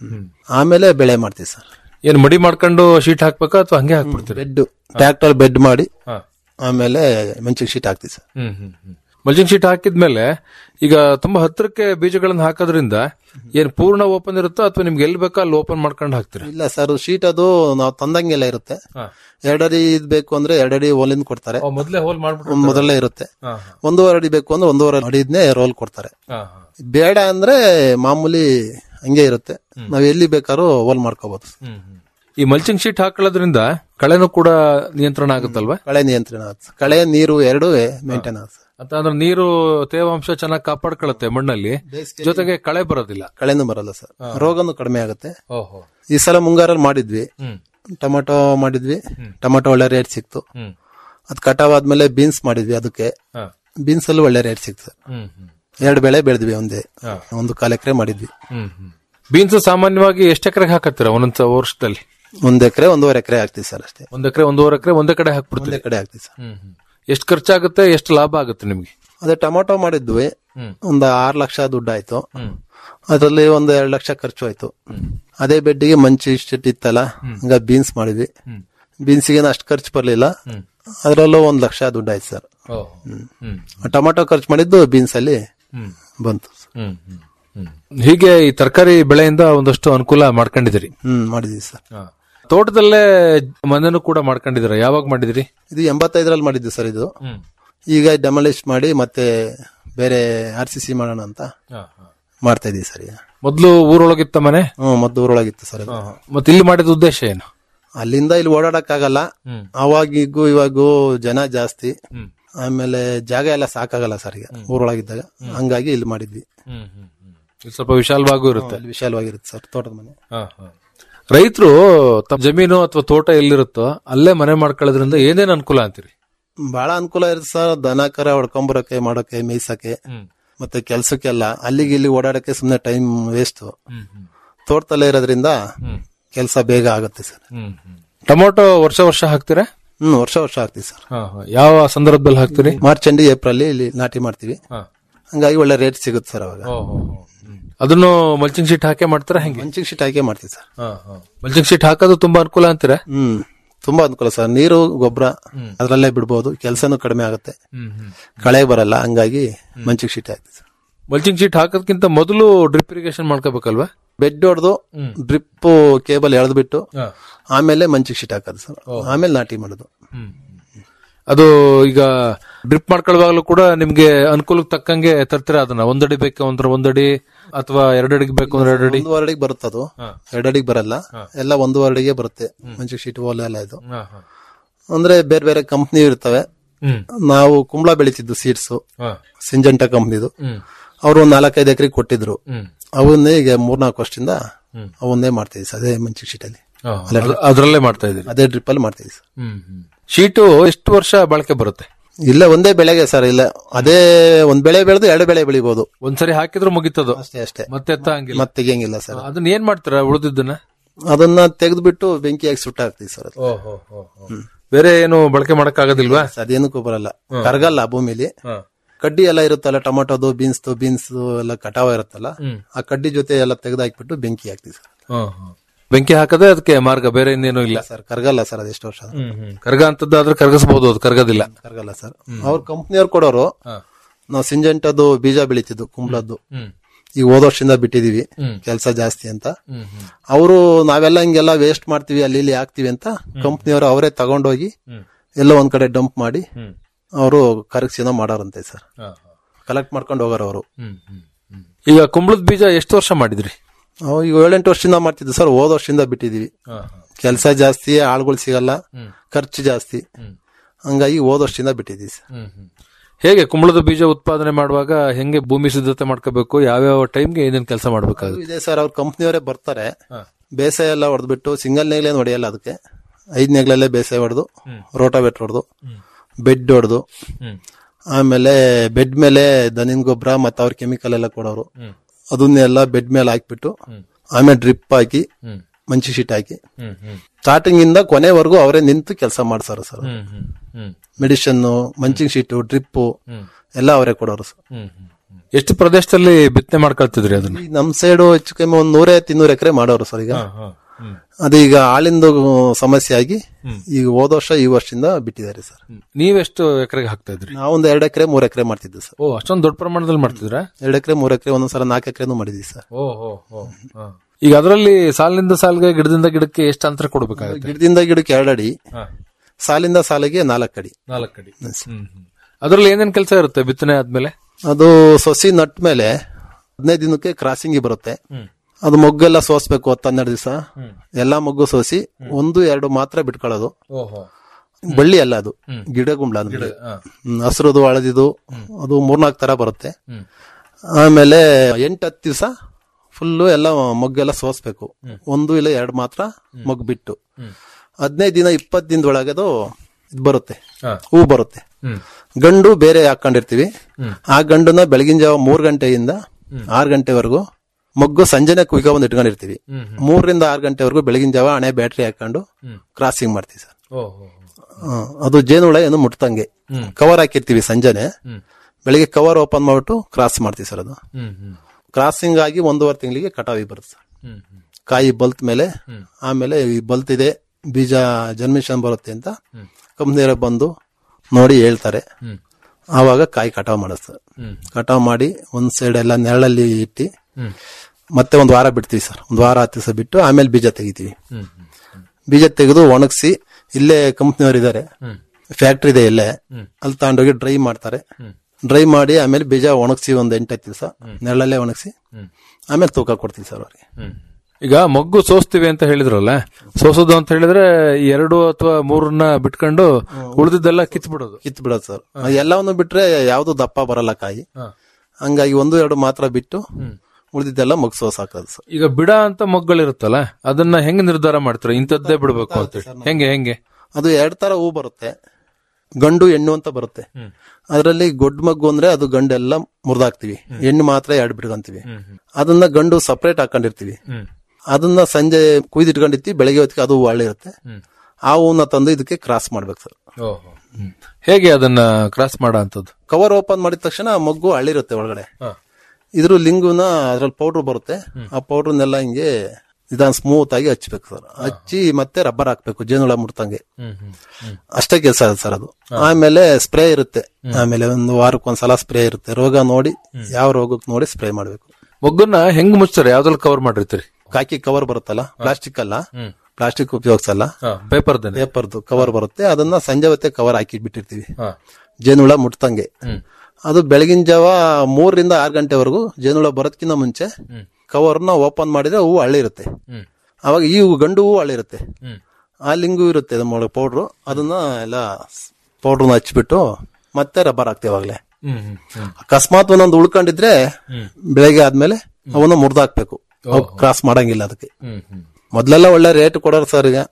ಆಮೇಲೆ ಬೆಳೆ ಮಾಡ್ತೀವಿ ಸರ್ ಏನ್ ಮಡಿ ಮಾಡ್ಕೊಂಡು ಶೀಟ್ ಹಾಕ್ಬೇಕಾ ಅಥವಾ ಹಂಗೆ ಹಾಕ್ಬಿಡ್ತೀರಿ ಬೆಡ್ ಟ್ರ್ಯಾಕ್ಟರ್ ಬೆಡ್ ಮಾಡಿ ಹಾ. ಆಮೇಲೆ ಮೆಣಸಿಗೆ ಶೀಟ್ ಹಾಕ್ತೀವಿ ಸರ್ ಹ್ಮ್ ಹ್ಮ್ ಹ್ಮ್. ಮಲ್ಚಿಂಗ್ ಶೀಟ್ ಹಾಕಿದ್ಮೇಲೆ ಈಗ ತುಂಬಾ ಹತ್ರಕ್ಕೆ ಬೀಜಗಳನ್ನ ಹಾಕೋದ್ರಿಂದ ಏನ್ ಪೂರ್ಣ ಓಪನ್ ಇರುತ್ತೋ ಅಥವಾ ನಿಮ್ಗೆ ಎಲ್ಲಿ ಬೇಕೋ ಅಲ್ಲಿ ಓಪನ್ ಮಾಡ್ಕೊಂಡು ಹಾಕ್ತೀರಾ ಇಲ್ಲ ಸರ್ ಶೀಟ್ ಅದು ನಾವು ತಂದಂಗೆಲ್ಲ ಇರುತ್ತೆ ಹಾ. ಎರಡಡಿ ಇದ್ ಬೇಕು ಅಂದ್ರೆ ಎರಡಡಿ ಓಲಿಂದ ಕೊಡ್ತಾರೆ ಮೊದಲೇ ಹೋಲ್ ಮಾಡ್ಬಿಟ್ಟು ಒಂದ್ ಮೊದಲೇ ಇರುತ್ತೆ ಹಾ, ಒಂದೂವರೆ ಅಡಿ ಬೇಕು ಅಂದ್ರೆ ಒಂದೂವರೆ ಅಡಿದ್ನೇ ರೋಲ್ ಕೊಡ್ತಾರೆ ಹಾ, ಹಾ. ಬೇಡ ಅಂದ್ರೆ ಮಾಮೂಲಿ ಹಂಗೆ ಇರುತ್ತೆ ನಾವ್ ಎಲ್ಲಿ ಬೇಕಾದ್ರೂ ಹೋಲ್ ಮಾಡ್ಕೋಬಹುದು ಹ್ಮ್, ಹ್ಮ್. ಈ ಮಲ್ಚಿಂಗ್ ಶೀಟ್ ಹಾಕೊಳ್ಳೋದ್ರಿಂದ ಕಳೆನೂ ಕೂಡ ನಿಯಂತ್ರಣ ಆಗುತ್ತಲ್ವಾ ಕಳೆ ನಿಯಂತ್ರಣ ಆಗುತ್ತೆ ಕಳೆ ನೀರು ಎರಡೂ ಮೇಂಟೈನ್ ಆಗುತ್ತೆ ಅಂತ ಅಂದ್ರೆ ನೀರು ತೇವಾಂಶ ಚೆನ್ನಾಗಿ ಕಾಪಾಡ್ಕೊಳ್ಳುತ್ತೆ ಮಣ್ಣಲ್ಲಿ ಜೊತೆಗೆ ಕಳೆ ಬರೋದಿಲ್ಲ ಕಳೆನೂ ಬರಲ್ಲ ಸರ್ ರೋಗನು ಕಡಿಮೆ ಆಗುತ್ತೆ ಓಹೋ ಈ ಸಲ ಮುಂಗಾರಲ್ಲಿ ಮಾಡಿದ್ವಿ ಹ್ಮ್. ಟೊಮೆಟೊ ಮಾಡಿದ್ವಿ ಟೊಮೆಟೊ ಒಳ್ಳೆ ರೇಟ್ ಸಿಕ್ತು ಹ್ಮ್. ಅದ್ ಕಟಾವ್ ಆದ್ಮೇಲೆ ಬೀನ್ಸ್ ಮಾಡಿದ್ವಿ ಅದಕ್ಕೆ ಹಾ. ಬೀನ್ಸ್ ಅಲ್ಲೂ ಒಳ್ಳೆ ರೇಟ್ ಸಿಕ್ತು ಹ್ಮ್, ಹ್ಮ್. ಎರಡು ಬೆಳೆ ಬೆಳೆದ್ವಿ ಒಂದೇ ಹಾ. ಒಂದು ಕಾಲ್ ಎಕರೆ ಮಾಡಿದ್ವಿ ಹ್ಮ್, ಹ್ಮ್. ಬೀನ್ಸ್ ಸಾಮಾನ್ಯವಾಗಿ ಎಷ್ಟು ಎಕರೆಗೆ ಹಾಕತ್ತೀರಾ ಒಂದೊಂದ್ ವರ್ಷದಲ್ಲಿ ಒಂದ್ ಎಕರೆ ಒಂದೂವರೆ ಎಕರೆ ಹಾಕ್ತಿವಿ ಸರ್ ಅಷ್ಟೇ ಒಂದ್ ಎಕರೆ ಒಂದೂವರೆ ಎಕರೆ ಒಂದೇ ಕಡೆ ಹಾಕ್ಬಿಡ್ತೀವಿ ಒಂದೇ ಕಡೆ ಹಾಕ್ತಿವಿ ಸರ್ ಎಷ್ಟು ಖರ್ಚಾಗುತ್ತೆ ಎಷ್ಟು ಲಾಭ ಆಗುತ್ತೆ ನಿಮ್ಗೆ ಅದೇ ಟೊಮೊಟೊ ಮಾಡಿದ್ವಿ ಹ್ಮ್. ಒಂದು ಆರು ಲಕ್ಷ ದುಡ್ಡು ಆಯ್ತು ಹ್ಮ್. ಅದರಲ್ಲಿ ಒಂದು ಎರಡು ಲಕ್ಷ ಖರ್ಚು ಆಯ್ತು ಅದೇ ಬೆಡ್ಡಿಗೆ ಮಂಚು ಇಷ್ಟಿಟ್ಟು ಇತ್ತಲ್ಲ ಹಂಗ ಬೀನ್ಸ್ ಮಾಡಿದ್ವಿ ಬೀನ್ಸಿಗೆ ಅಷ್ಟು ಖರ್ಚು ಬರ್ಲಿಲ್ಲ ಅದರಲ್ಲೂ ಒಂದ್ ಲಕ್ಷ ದುಡ್ಡು ಆಯ್ತು ಸರ್ ಓಹೋ. ಹ್ಮ್. ಟೊಮೊಟೊ ಖರ್ಚು ಮಾಡಿದ್ದು ಬೀನ್ಸ್ ಅಲ್ಲಿ ಹ್ಮ್. ಬಂತು ಹ್ಮ್, ಹ್ಮ್, ಹ್ಮ್. ಹೀಗೆ ಈ ತರಕಾರಿ ಬೆಳೆಯಿಂದ ಒಂದಷ್ಟು ಅನುಕೂಲ ಮಾಡ್ಕೊಂಡಿದ್ದೀರಿ ಹ್ಮ್ ಮಾಡಿದ್ವಿ ಸರ್ ತೋಟದಲ್ಲೇ ಮನೆನೂ ಕೂಡ ಮಾಡ್ಕೊಂಡಿದ್ದೀರಾ ಯಾವಾಗ ಮಾಡಿದಿರಿ ಇದು ಎಂಬತ್ತೈದರಲ್ಲಿ ಮಾಡಿದ್ದು ಸರ್ ಇದು ಹ್ಮ್. ಈಗ ಡೆಮಾಲಿಷ್ ಮಾಡಿ ಮತ್ತೆ ಬೇರೆ ಆರ್ ಸಿ ಸಿ ಮಾಡೋಣ ಅಂತ ಮಾಡ್ತಾ ಇದೀವಿ ಸರ್ ಈಗ ಮೊದ್ಲು ಊರೊಳಗಿತ್ತ ಮನೆ ಹ್ಮ್ ಮದ್ದು ಊರೊಳಗಿತ್ತು ಸರ್ ಅದು. ಮತ್ತೆ ಇಲ್ಲಿ ಮಾಡಿದ ಉದ್ದೇಶ ಏನು ಅಲ್ಲಿಂದ ಇಲ್ಲಿ ಓಡಾಡಕ್ ಆಗಲ್ಲ ಹ್ಮ್. ಅವಾಗಿಗೂ ಇವಾಗೂ ಜನ ಜಾಸ್ತಿ ಹ್ಮ್. ಆಮೇಲೆ ಜಾಗ ಎಲ್ಲ ಸಾಕಾಗಲ್ಲ ಸರ್ ಈಗ ಊರೊಳಗಿದ್ದಾಗ ಹಂಗಾಗಿ ಇಲ್ಲಿ ಮಾಡಿದ್ವಿ ಹ್ಮ್, ಹ್ಮ್, ಹ್ಮ್. ಇದು ಸ್ವಲ್ಪ ವಿಶಾಲವಾಗೂ ಇರುತ್ತೆ ಅಲ್ಲಿ ವಿಶಾಲವಾಗಿರುತ್ತೆ ಸರ್ ತೋಟದ ಮನೆ ರೈತರು ತಮ್ಮ ಜಮೀನು ಅಥವಾ ತೋಟ ಎಲ್ಲಿರುತ್ತೋ ಅಲ್ಲೇ ಮನೆ ಮಾಡ್ಕೊಳ್ಳೋದ್ರಿಂದ ಏನೇನ್ ಅನುಕೂಲ ಅಂತೀರಿ ಬಹಳ ಅನುಕೂಲ ಇರುತ್ತೆ ಸರ್ ದನ ಕರ ಹೊಡ್ಕೊಂಬರಕ್ಕೆ ಮಾಡೋಕೆ ಮೇಯ್ಸಕ್ಕೆ ಮತ್ತೆ ಕೆಲ್ಸಕ್ಕೆಲ್ಲ ಅಲ್ಲಿಗೆ ಇಲ್ಲಿ ಓಡಾಡಕ್ಕೆ ಸುಮ್ನೆ ಟೈಮ್ ವೇಸ್ಟ್ ತೋಟದಲ್ಲೇ ಇರೋದ್ರಿಂದ ಕೆಲಸ ಬೇಗ ಆಗುತ್ತೆ ಸರ್ ಟೊಮೊಟೊ ವರ್ಷ ವರ್ಷ ಹಾಕ್ತೀರಾ ಹ್ಮ್ ವರ್ಷ ವರ್ಷ ಹಾಕ್ತಿವಿ ಸರ್ ಯಾವ ಸಂದರ್ಭದಲ್ಲಿ ಹಾಕ್ತೀರಿ ಮಾರ್ಚ್ ಅಂಡಿ ಏಪ್ರಿಲ್ ಇಲ್ಲಿ ನಾಟಿ ಮಾಡ್ತೀವಿ ಹಂಗಾಗಿ ಒಳ್ಳೆ ರೇಟ್ ಸಿಗುತ್ತೆ ಸರ್ ಅವಾಗ ಅದನ್ನು ಮಲ್ಚಿಂಗ್ ಶೀಟ್ ಹಾಕೇ ಮಾಡ್ತಾರ ಹೆಂಗೆ ಮಂಚಿಂಗ್ ಶೀಟ್ ಹಾಕಿ ಮಾಡ್ತೀವಿ ಸರ್ ಮಲ್ಚಿಂಗ್ ಶೀಟ್ ಹಾಕೋದು ತುಂಬಾ ಅನುಕೂಲ ಅಂತೀರಾ ಹ್ಮ್ ತುಂಬಾ ಅನುಕೂಲ ಸರ್ ನೀರು ಗೊಬ್ಬರ ಅದ್ರಲ್ಲೇ ಬಿಡ್ಬೋದು ಕೆಲಸನೂ ಕಡಿಮೆ ಆಗುತ್ತೆ ಕಳೆ ಬರಲ್ಲ ಹಂಗಾಗಿ ಮಂಚಿಗೆ ಶೀಟ್ ಹಾಕ್ತೀವಿ ಸರ್ ಮಲ್ಚಿಂಗ್ ಶೀಟ್ ಹಾಕೋದಕ್ಕಿಂತ ಮೊದಲು ಡ್ರಿಪ್ ಇರಿಗೇಷನ್ ಮಾಡ್ಕೋಬೇಕಲ್ವಾ ಬೆಡ್ ಹೊಡೆದು ಡ್ರಿಪ್ ಕೇಬಲ್ ಎಳೆದ್ಬಿಟ್ಟು ಆಮೇಲೆ ಮಂಚಿಗೆ ಶೀಟ್ ಹಾಕೋದು ಸರ್ ಆಮೇಲೆ ನಾಟಿ ಮಾಡೋದು ಅದು ಈಗ ಡ್ರಿಪ್ ಮಾಡ್ಕೊಳ್ಳುವಾಗಲೂ ಕೂಡ ನಿಮ್ಗೆ ಅನುಕೂಲಕ್ಕೆ ತಕ್ಕಂಗೆ ತರ್ತೀರಾ ಅದನ್ನ ಒಂದಡಿ ಬೇಕು ಅಂದ್ರೆ ಒಂದಡಿ ಅಥವಾ ಎರಡಡಿಗೆ ಬೇಕು ಅಂದ್ರೆ ಎರಡಡಿ ಒಂದೂವರೆ ಅಡಿಗೆ ಬರುತ್ತೆ ಅದು ಎರಡಡಿಗೆ ಬರಲ್ಲ ಎಲ್ಲ ಒಂದೂವರೆ ಅಡಿಗೆ ಬರುತ್ತೆ ಮಂಚಿಗೆ ಶೀಟ್ ಓಲೆ ಎಲ್ಲ ಇದು ಅಂದ್ರೆ ಬೇರೆ ಬೇರೆ ಕಂಪ್ನಿ ಇರ್ತವೆ ಹ್ಮ್. ನಾವು ಕುಂಬಳ ಬೆಳಿತಿದ್ದು ಸೀಡ್ಸ್ ಹಾ. ಸಿಂಜೆಂಟಾ ಕಂಪ್ನಿದು ಹ್ಮ್. ಅವರು ಒಂದ್ ನಾಲ್ಕೈದು ಎಕರೆ ಕೊಟ್ಟಿದ್ರು ಹ್ಮ್. ಅವನ್ನೇ ಈಗ ಮೂರ್ನಾಲ್ಕು ವರ್ಷದಿಂದ ಅವನ್ನೇ ಮಾಡ್ತೀವಿ ಸರ್ ಅದೇ ಮಂಚಿಗೆ ಶೀಟ್ ಅಲ್ಲಿ ಹಾ, ಅದ್- ಅದ್ರಲ್ಲೇ ಮಾಡ್ತಾ ಇದೀರಿ ಅದೇ ಡ್ರಿಪ್ ಅಲ್ಲಿ ಮಾಡ್ತೀವಿ ಸರ್ ಶೀಟು ಎಷ್ಟು ವರ್ಷ ಬಳಕೆ ಬರುತ್ತೆ ಇಲ್ಲ ಒಂದೇ ಬೆಳೆಗೆ ಸರ್ ಇಲ್ಲ ಅದೇ ಒಂದ್ ಬೆಳೆ ಬೆಳೆದು ಎರಡು ಬೆಳೆ ಬೆಳಿಬಹುದು ಒಂದ್ಸರಿ ಹಾಕಿದ್ರೆ ಮುಗಿತದು ಅಷ್ಟೇ ಅಷ್ಟೇ ಮತ್ತೆ ಎತ್ತ ಹಂಗಿಲ್ಲ ಮತ್ತೆ ತೆಗಿಯಂಗಿಲ್ಲ ಸರ್ ಅದನ್ನ ಏನ್ ಮಾಡ್ತೀರಾ ಉಳಿದಿದ್ದನ್ನ ಅದನ್ನ ತೆಗೆದ್ಬಿಟ್ಟು ಬೆಂಕಿಯಾಗಿ ಸುಟ್ಟು ಹಾಕ್ತಿವಿ ಸರ್ ಅದು. ಬೇರೆ ಏನು ಬಳಕೆ ಮಾಡಕ್ ಆಗೋದಿಲ್ವಾ ಅದೇನಕ್ಕೂ ಬರಲ್ಲ ಕರಗಲ್ಲ ಭೂಮಿಲಿ ಕಡ್ಡಿ ಎಲ್ಲ ಇರುತ್ತಲ್ಲ ಟೊಮೊಟೊದು ಬೀನ್ಸ್ ಬೀನ್ಸ್ ಎಲ್ಲ ಕಟಾವ ಇರುತ್ತಲ್ಲ ಹ್ಮ್. ಆ ಕಡ್ಡಿ ಜೊತೆ ಎಲ್ಲ ತೆಗೆದಾಕ್ಬಿಟ್ಟು ಬೆಂಕಿ ಹಾಕ್ತಿವಿ ಸರ್ ಬೆಂಕಿ ಹಾಕದೆ ಅದಕ್ಕೆ ಮಾರ್ಗ ಬೇರೆ ಇನ್ನೇನು ಇಲ್ಲ ಸರ್ ಕರಗಲ್ಲ ಸರ್ ಅದೆಷ್ಟು ವರ್ಷ ಕರ್ಗ ಅಂತದ್ದಾದ್ರೆ ಕರ್ಗಿಸಬಹುದು ಅದು ಕರ್ಗದಿಲ್ಲ ಕರಗಲ್ಲ ಸರ್ ಅವ್ರ ಕಂಪ್ನಿಯವ್ರು ಕೊಡೋರು ನಾವು ಸಿಂಜೆಂಟದು ಬೀಜ ಬೆಳಿತಿದ್ದು ಕುಂಬಳದ್ದು ಹ್ಮ್. ಈಗ ಹೋದ ವರ್ಷದಿಂದ ಬಿಟ್ಟಿದೀವಿ ಹ್ಮ್. ಕೆಲಸ ಜಾಸ್ತಿ ಅಂತ ಅವರು ನಾವೆಲ್ಲ ಹಿಂಗೆಲ್ಲ ವೇಸ್ಟ್ ಮಾಡ್ತೀವಿ ಅಲ್ಲಿ ಇಲ್ಲಿ ಹಾಕ್ತಿವಿ ಅಂತ ಕಂಪ್ನಿಯವರು ಅವರೇ ತಗೊಂಡೋಗಿ ಎಲ್ಲ ಒಂದ್ ಕಡೆ ಡಂಪ್ ಮಾಡಿ ಅವರು ಕರಗ್ಸಿನೋ ಮಾಡೋರಂತೆ ಸರ್ ಕಲೆಕ್ಟ್ ಮಾಡ್ಕೊಂಡು ಹೋಗೋರು ಅವರು ಈಗ ಕುಂಬಳದ ಬೀಜ ಎಷ್ಟು ವರ್ಷ ಮಾಡಿದ್ರಿ ಈಗ ಏಳೆಂಟು ವರ್ಷದಿಂದ ಮಾಡ್ತಿದ್ವಿ ಸರ್ ಹೋದ ವರ್ಷದಿಂದ ಬಿಟ್ಟಿದೀವಿ ಕೆಲಸ ಜಾಸ್ತಿ ಆಳ್ಗಳು ಸಿಗಲ್ಲ ಖರ್ಚು ಜಾಸ್ತಿ ಹಂಗಾಗಿ ಹೋದ ವರ್ಷದಿಂದ ಬಿಟ್ಟಿದೀವಿ ಸರ್ ಹೇಗೆ ಕುಂಬಳದ ಬೀಜ ಉತ್ಪಾದನೆ ಮಾಡುವಾಗ ಹೆಂಗೆ ಭೂಮಿ ಸಿದ್ಧತೆ ಮಾಡ್ಕೋಬೇಕು ಯಾವ್ಯಾವ ಟೈಮ್ಗೆ ಏನೇನ್ ಕೆಲಸ ಮಾಡ್ಬೇಕಾಗುತ್ತೆ ಇದೆ ಸರ್ ಅವ್ರ ಕಂಪ್ನಿಯವರೇ ಬರ್ತಾರೆ ಬೇಸಾಯ ಎಲ್ಲ ಹೊಡೆದ್ಬಿಟ್ಟು ಸಿಂಗಲ್ ನೇಗ್ಲೇನ್ ಹೊಡೆಯಲ್ಲ ಅದಕ್ಕೆ ಐದ್ ನೇಗ್ಲಲ್ಲೇ ಬೇಸಾಯ ಹೊಡೆದು ರೋಟಾವೇಟ್ ಹೊಡೆದು ಬೆಡ್ ಹೊಡೆದು ಆಮೇಲೆ ಬೆಡ್ ಮೇಲೆ ದನಿನ್ ಗೊಬ್ಬರ ಮತ್ತೆ ಅವ್ರ ಕೆಮಿಕಲ್ ಎಲ್ಲ ಕೊಡೋರು ಅದನ್ನೆಲ್ಲ ಬೆಡ್ ಮೇಲೆ ಹಾಕ್ಬಿಟ್ಟು ಆಮೇಲೆ ಡ್ರಿಪ್ ಹಾಕಿ ಮಂಚಿ ಶೀಟ್ ಹಾಕಿ ಸ್ಟಾರ್ಟಿಂಗ್ ಇಂದ ಕೊನೆವರೆಗೂ ಅವರೇ ನಿಂತು ಕೆಲಸ ಮಾಡ್ಸಾರ sir medicine mulching sheet drip ಎಲ್ಲ ಅವರೇ ಕೊಡೋರು ಸರ್ ಎಷ್ಟು ಪ್ರದೇಶದಲ್ಲಿ ಬಿತ್ತನೆ ಮಾಡ್ಕೊಳ್ತಿದ್ರಿ ಅದನ್ನ ಈಗ ನಮ್ ಸೈಡ್ ಹೆಚ್ಚು ಕಮ್ಮಿ ಒಂದ್ ನೂರೇ ತಿನ್ನೂರು ಎಕರೆ ಮಾಡೋರು ಸರ್ ಈಗ ಅದೀಗ ಆಳಿಂದ ಸಮಸ್ಯೆ ಆಗಿ ಈಗ ಹೋದ ವರ್ಷ ಈ ವರ್ಷದಿಂದ ಬಿಟ್ಟಿದ್ದಾರೆ ಸರ್ ನೀವೆಷ್ಟು ಎಕರೆಗೆ ಹಾಕ್ತಾ ಇದ್ರಿ ನಾವೊಂದ್ ಎರಡ್ ಎಕರೆ ಮೂರ್ ಎಕರೆ ಮಾಡ್ತಿದ್ದೆ ಸರ್ ಓ ಅಷ್ಟೊಂದು ದೊಡ್ಡ ಪ್ರಮಾಣದಲ್ಲಿ ಮಾಡ್ತಿದ್ರ ಎರಡ್ ಎಕರೆ ಮೂರ್ ಎಕರೆ ಒಂದೊಂದ್ಸಲ ನಾಲ್ಕು ಎಕರೆನೂ ಮಾಡಿದ್ವಿ ಸರ್ ಓ ಹೋ ಹೋ ಹ. ಈಗ ಅದರಲ್ಲಿ ಸಾಲಿನಿಂದ ಸಾಲಿಗೆ ಗಿಡದಿಂದ ಗಿಡಕ್ಕೆ ಎಷ್ಟು ಅಂತರ ಕೊಡ್ಬೇಕಾಗುತ್ತೆ ಗಿಡದಿಂದ ಗಿಡಕ್ಕೆ ಎರಡು ಅಡಿ ಸಾಲಿಂದ ಸಾಲಿಗೆ ನಾಲ್ಕು ಅಡಿ ನಾಲ್ಕು ಅಡಿ ಅದರಲ್ಲಿ ಏನೇನ್ ಕೆಲಸ ಇರುತ್ತೆ ಬಿತ್ತನೆ ಆದ್ಮೇಲೆ ಅದು ಸೊಸಿ ನಟ್ ಮೇಲೆ ಹದಿನೈದು ದಿನಕ್ಕೆ ಕ್ರಾಸಿಂಗ್ ಬರುತ್ತೆ ಅದು ಮೊಗ್ಗೆಲ್ಲ ಸೋಸ್ಬೇಕು ಹತ್ತು ಹನ್ನೆರಡು ದಿವಸ ಎಲ್ಲಾ ಮೊಗ್ಗು ಸೋಸಿ ಒಂದು ಎರಡು ಮಾತ್ರ ಬಿಟ್ಕೊಳ್ಳೋದು ಓಹೋ ಬಳ್ಳಿ ಅಲ್ಲ ಅದು ಗಿಡ ಗುಂಬ್ಳ ಅಂದ್ರೆ ಹಸಿರುದು ಹಳದಿದು ಅದು ಮೂರ್ನಾಲ್ಕು ತರ ಬರುತ್ತೆ ಆಮೇಲೆ ಎಂಟು ಹತ್ತು ದಿವಸ ಫುಲ್ಲು ಎಲ್ಲ ಮೊಗ್ಗೆಲ್ಲ ಸೋಸ್ಬೇಕು ಒಂದು ಇಲ್ಲ ಎರಡು ಮಾತ್ರ ಮೊಗ್ಗು ಬಿಟ್ಟು ಹದಿನೈದು ದಿನ ಇಪ್ಪತ್ತು ದಿನದೊಳಗೆ ಅದು ಇದ್ ಬರುತ್ತೆ ಹೂ ಬರುತ್ತೆ ಗಂಡು ಬೇರೆ ಹಾಕೊಂಡಿರ್ತೀವಿ ಆ ಗಂಡನ್ನ ಬೆಳಗಿನ ಜಾವ ಮೂರ್ ಗಂಟೆಯಿಂದ ಆರು ಗಂಟೆವರೆಗೂ ಮೊಗ್ಗು ಸಂಜೆನೆ ಕುಯ್ಕೊ ಬಂದು ಇಟ್ಕೊಂಡಿರ್ತೀವಿ ಮೂರರಿಂದ ಆರು ಗಂಟೆವರೆಗೂ ಬೆಳಗಿನ ಜಾವ ಹಣೆ ಬ್ಯಾಟ್ರಿ ಹಾಕೊಂಡು ಕ್ರಾಸಿಂಗ್ ಮಾಡ್ತೀವಿ ಸರ್ ಓಹೋ ಹ್ಮ್. ಅದು ಜೇನುಹುಳ ಏನು ಮುಟ್ತಂಗೆ ಕವರ್ ಹಾಕಿರ್ತೀವಿ ಸಂಜೆನೆ ಬೆಳಿಗ್ಗೆ ಕವರ್ ಓಪನ್ ಮಾಡ್ಬಿಟ್ಟು ಕ್ರಾಸ್ ಮಾಡ್ತೀವಿ ಸರ್ ಅದು ಕ್ರಾಸಿಂಗ್ ಆಗಿ ಒಂದೂವರೆ ತಿಂಗಳಿಗೆ ಕಟಾವಿ ಬರುತ್ತೆ ಸರ್ ಕಾಯಿ ಬಲ್ತ್ ಮೇಲೆ ಆಮೇಲೆ ಈ ಬಲ್ತ್ ಇದೆ ಬೀಜ ಜನ್ಮಿಷನ್ ಬರುತ್ತೆ ಅಂತ ಕಂಪ್ನಿಯವ್ರೆ ಬಂದು ನೋಡಿ ಹೇಳ್ತಾರೆ ಆವಾಗ ಕಾಯಿ ಕಟಾವ್ ಮಾಡಿಸ್ತಾರೆ ಕಟಾವ್ ಮಾಡಿ ಒಂದ್ ಸೈಡ್ ಎಲ್ಲ ನೆರಳಲ್ಲಿ ಇಟ್ಟು ಮತ್ತೆ ಒಂದ್ ವಾರ ಬಿಡ್ತೀವಿ ಸರ್ ಒಂದ್ ವಾರ ಹತ್ತು ದಿವಸ ಬಿಟ್ಟು ಆಮೇಲೆ ಬೀಜ ತೆಗಿತೀವಿ ಬೀಜ ತೆಗೆದು ಒಣಗಿಸಿ ಇಲ್ಲೇ ಕಂಪ್ನಿಯವರು ಇದಾರೆ ಫ್ಯಾಕ್ಟ್ರಿ ಇದೆ ಇಲ್ಲೇ ಅಲ್ಲಿ ತಗೊಂಡೋಗಿ ಡ್ರೈ ಮಾಡ್ತಾರೆ ಡ್ರೈ ಮಾಡಿ ಆಮೇಲೆ ಬೀಜ ಒಣಗಿಸಿ ಒಂದ್ ಎಂಟತ್ತು ದಿವಸ ನೆರಳಲ್ಲೇ ಒಣಗಿಸಿ ಆಮೇಲೆ ತೂಕ ಕೊಡ್ತೀವಿ ಸರ್ ಅವ್ರಿಗೆ ಈಗ ಮೊಗ್ಗು ಸೋಸ್ತೀವಿ ಅಂತ ಹೇಳಿದ್ರಲ್ಲ ಸೋಸೋದು ಅಂತ ಹೇಳಿದ್ರೆ ಈ ಎರಡು ಅಥವಾ ಮೂರನ್ನ ಬಿಟ್ಕೊಂಡು ಉಳಿದಿದ್ದೆಲ್ಲ ಕಿತ್ ಬಿಡೋದು ಕಿತ್ ಬಿಡೋದು ಸರ್ ಎಲ್ಲವನ್ನು ಬಿಟ್ರೆ ಯಾವ್ದು ದಪ್ಪ ಬರಲ್ಲ ಕಾಯಿ ಹಂಗಾಗಿ ಒಂದು ಎರಡು ಮಾತ್ರ ಬಿಟ್ಟು ಉಳಿದಿದ್ದೆಲ್ಲ ಮಗ್ಸೋಸ್ ಹಾಕೋದು ಸರ್ ಈಗ ಬಿಡ ಅಂತ ಮೊಗ್ಗಳಿರುತ್ತಲ್ಲ ಅದನ್ನ ಹೆಂಗ್ ನಿರ್ಧಾರ ಮಾಡ್ತೀರಾ ಇಂಥದ್ದೇ ಬಿಡ್ಬೇಕು ಅಂತ ಹೆಂಗೆ ಹೆಂಗೆ ಅದು ಎರಡ್ ತರ ಹೂ ಬರುತ್ತೆ ಗಂಡು ಹೆಣ್ಣು ಅಂತ ಬರುತ್ತೆ ಅದರಲ್ಲಿ ಗೊಡ್ಡ ಮಗ್ಗು ಅಂದ್ರೆ ಅದು ಗಂಡೆಲ್ಲ ಮುರಿದಾಕ್ತಿವಿ ಹೆಣ್ಣು ಮಾತ್ರ ಎರಡು ಬಿಡ್ಕೊಂತೀವಿ ಅದನ್ನ ಗಂಡು ಸಪರೇಟ್ ಹಾಕೊಂಡಿರ್ತೀವಿ ಅದನ್ನ ಸಂಜೆ ಕುಯ್ದಿಟ್ಕೊಂಡಿರ್ತೀವಿ ಬೆಳಗ್ಗೆ ಹೊತ್ತಿಗೆ ಅದು ಒಳ್ಳೆ ಇರುತ್ತೆ ಆ ಹೂವನ್ನ ತಂದು ಇದಕ್ಕೆ ಕ್ರಾಸ್ ಮಾಡ್ಬೇಕು ಸರ್ ಹೇಗೆ ಅದನ್ನ ಕ್ರಾಸ್ ಮಾಡೋ ಅಂತದ್ದು ಕವರ್ ಓಪನ್ ಮಾಡಿದ ತಕ್ಷಣ ಆ ಮಗ್ಗು ಹಳ್ಳಿರುತ್ತೆ ಒಳಗಡೆ ಇದ್ರ ಲಿಂಗುನ ಅದ್ರಲ್ಲಿ ಪೌಡರ್ ಬರುತ್ತೆ ಆ ಪೌಡರ್ನೆಲ್ಲ ಹಿಂಗೆ ನಿಧಾನ ಸ್ಮೂತ್ ಆಗಿ ಹಚ್ಬೇಕು ಸರ್ ಹಚ್ಚಿ ಮತ್ತೆ ರಬ್ಬರ್ ಹಾಕ್ಬೇಕು ಜೇನುಳ ಮುಡ್ತಂಗೆ ಅಷ್ಟೇ ಕೆಲಸ ಸರ್ ಅದು ಆಮೇಲೆ ಸ್ಪ್ರೇ ಇರುತ್ತೆ ಆಮೇಲೆ ಒಂದು ವಾರಕ್ಕೆ ಒಂದ್ಸಲ ಸ್ಪ್ರೇ ಇರುತ್ತೆ ರೋಗ ನೋಡಿ ಯಾವ ರೋಗಕ್ಕೆ ನೋಡಿ ಸ್ಪ್ರೇ ಮಾಡ್ಬೇಕು ಮೊಗ್ಗನ್ನ ಹೆಂಗ್ ಮುಚ್ತಾರೆ ಯಾವ್ದ್ರಲ್ಲಿ ಕವರ್ ಮಾಡಿರ್ತೀರಿ ಕಾಕಿ ಕವರ್ ಬರುತ್ತಲ್ಲ ಪ್ಲಾಸ್ಟಿಕ್ ಅಲ್ಲ ಪ್ಲಾಸ್ಟಿಕ್ ಉಪಯೋಗಿಸಲ್ಲ ಪೇಪರ್ ಪೇಪರ್ದು ಕವರ್ ಬರುತ್ತೆ ಅದನ್ನ ಸಂಜೆ ಹೊತ್ತೆ ಕವರ್ ಹಾಕಿ ಬಿಟ್ಟಿರ್ತೀವಿ ಜೇನುಳ ಮುಟ್ತಂಗೆ ಅದು ಬೆಳಗಿನ ಜಾವ ಮೂರರಿಂದ ಆರು ಗಂಟೆವರೆಗೂ ಜೇನುಳ ಬರೋದ್ಕಿಂತ ಮುಂಚೆ ಕವರ್ನ ಓಪನ್ ಮಾಡಿದ್ರೆ ಹೂವು ಹಳ್ಳಿರುತ್ತೆ ಅವಾಗ ಈ ಹೂವು ಗಂಡು ಹೂವು ಹಳ್ಳಿರುತ್ತೆ ಆ ಲಿಂಗು ಇರುತ್ತೆ ಪೌಡ್ರು ಅದನ್ನ ಎಲ್ಲ ಪೌಡ್ರನ್ನ ಹಚ್ಬಿಟ್ಟು ಮತ್ತೆ ರಬ್ಬರ್ ಹಾಕ್ತೇವೆ ಅವಾಗ್ಲೇ ಅಕಸ್ಮಾತ್ ಒಂದೊಂದು ಉಳ್ಕೊಂಡಿದ್ರೆ ಬೆಳಗ್ಗೆ ಆದ್ಮೇಲೆ ಅವನ್ನ ಮುರಿದಾಕ್ಬೇಕು ಕ್ರಾಸ್ ಮಾಡಂಗಿಲ್ಲ ಅದಕ್ಕೆ ಮೊದ್ಲೆಲ್ಲ ಒಳ್ಳೆ ರೇಟ್ ಕೊಡೋರು ಸರ್ ಈಗ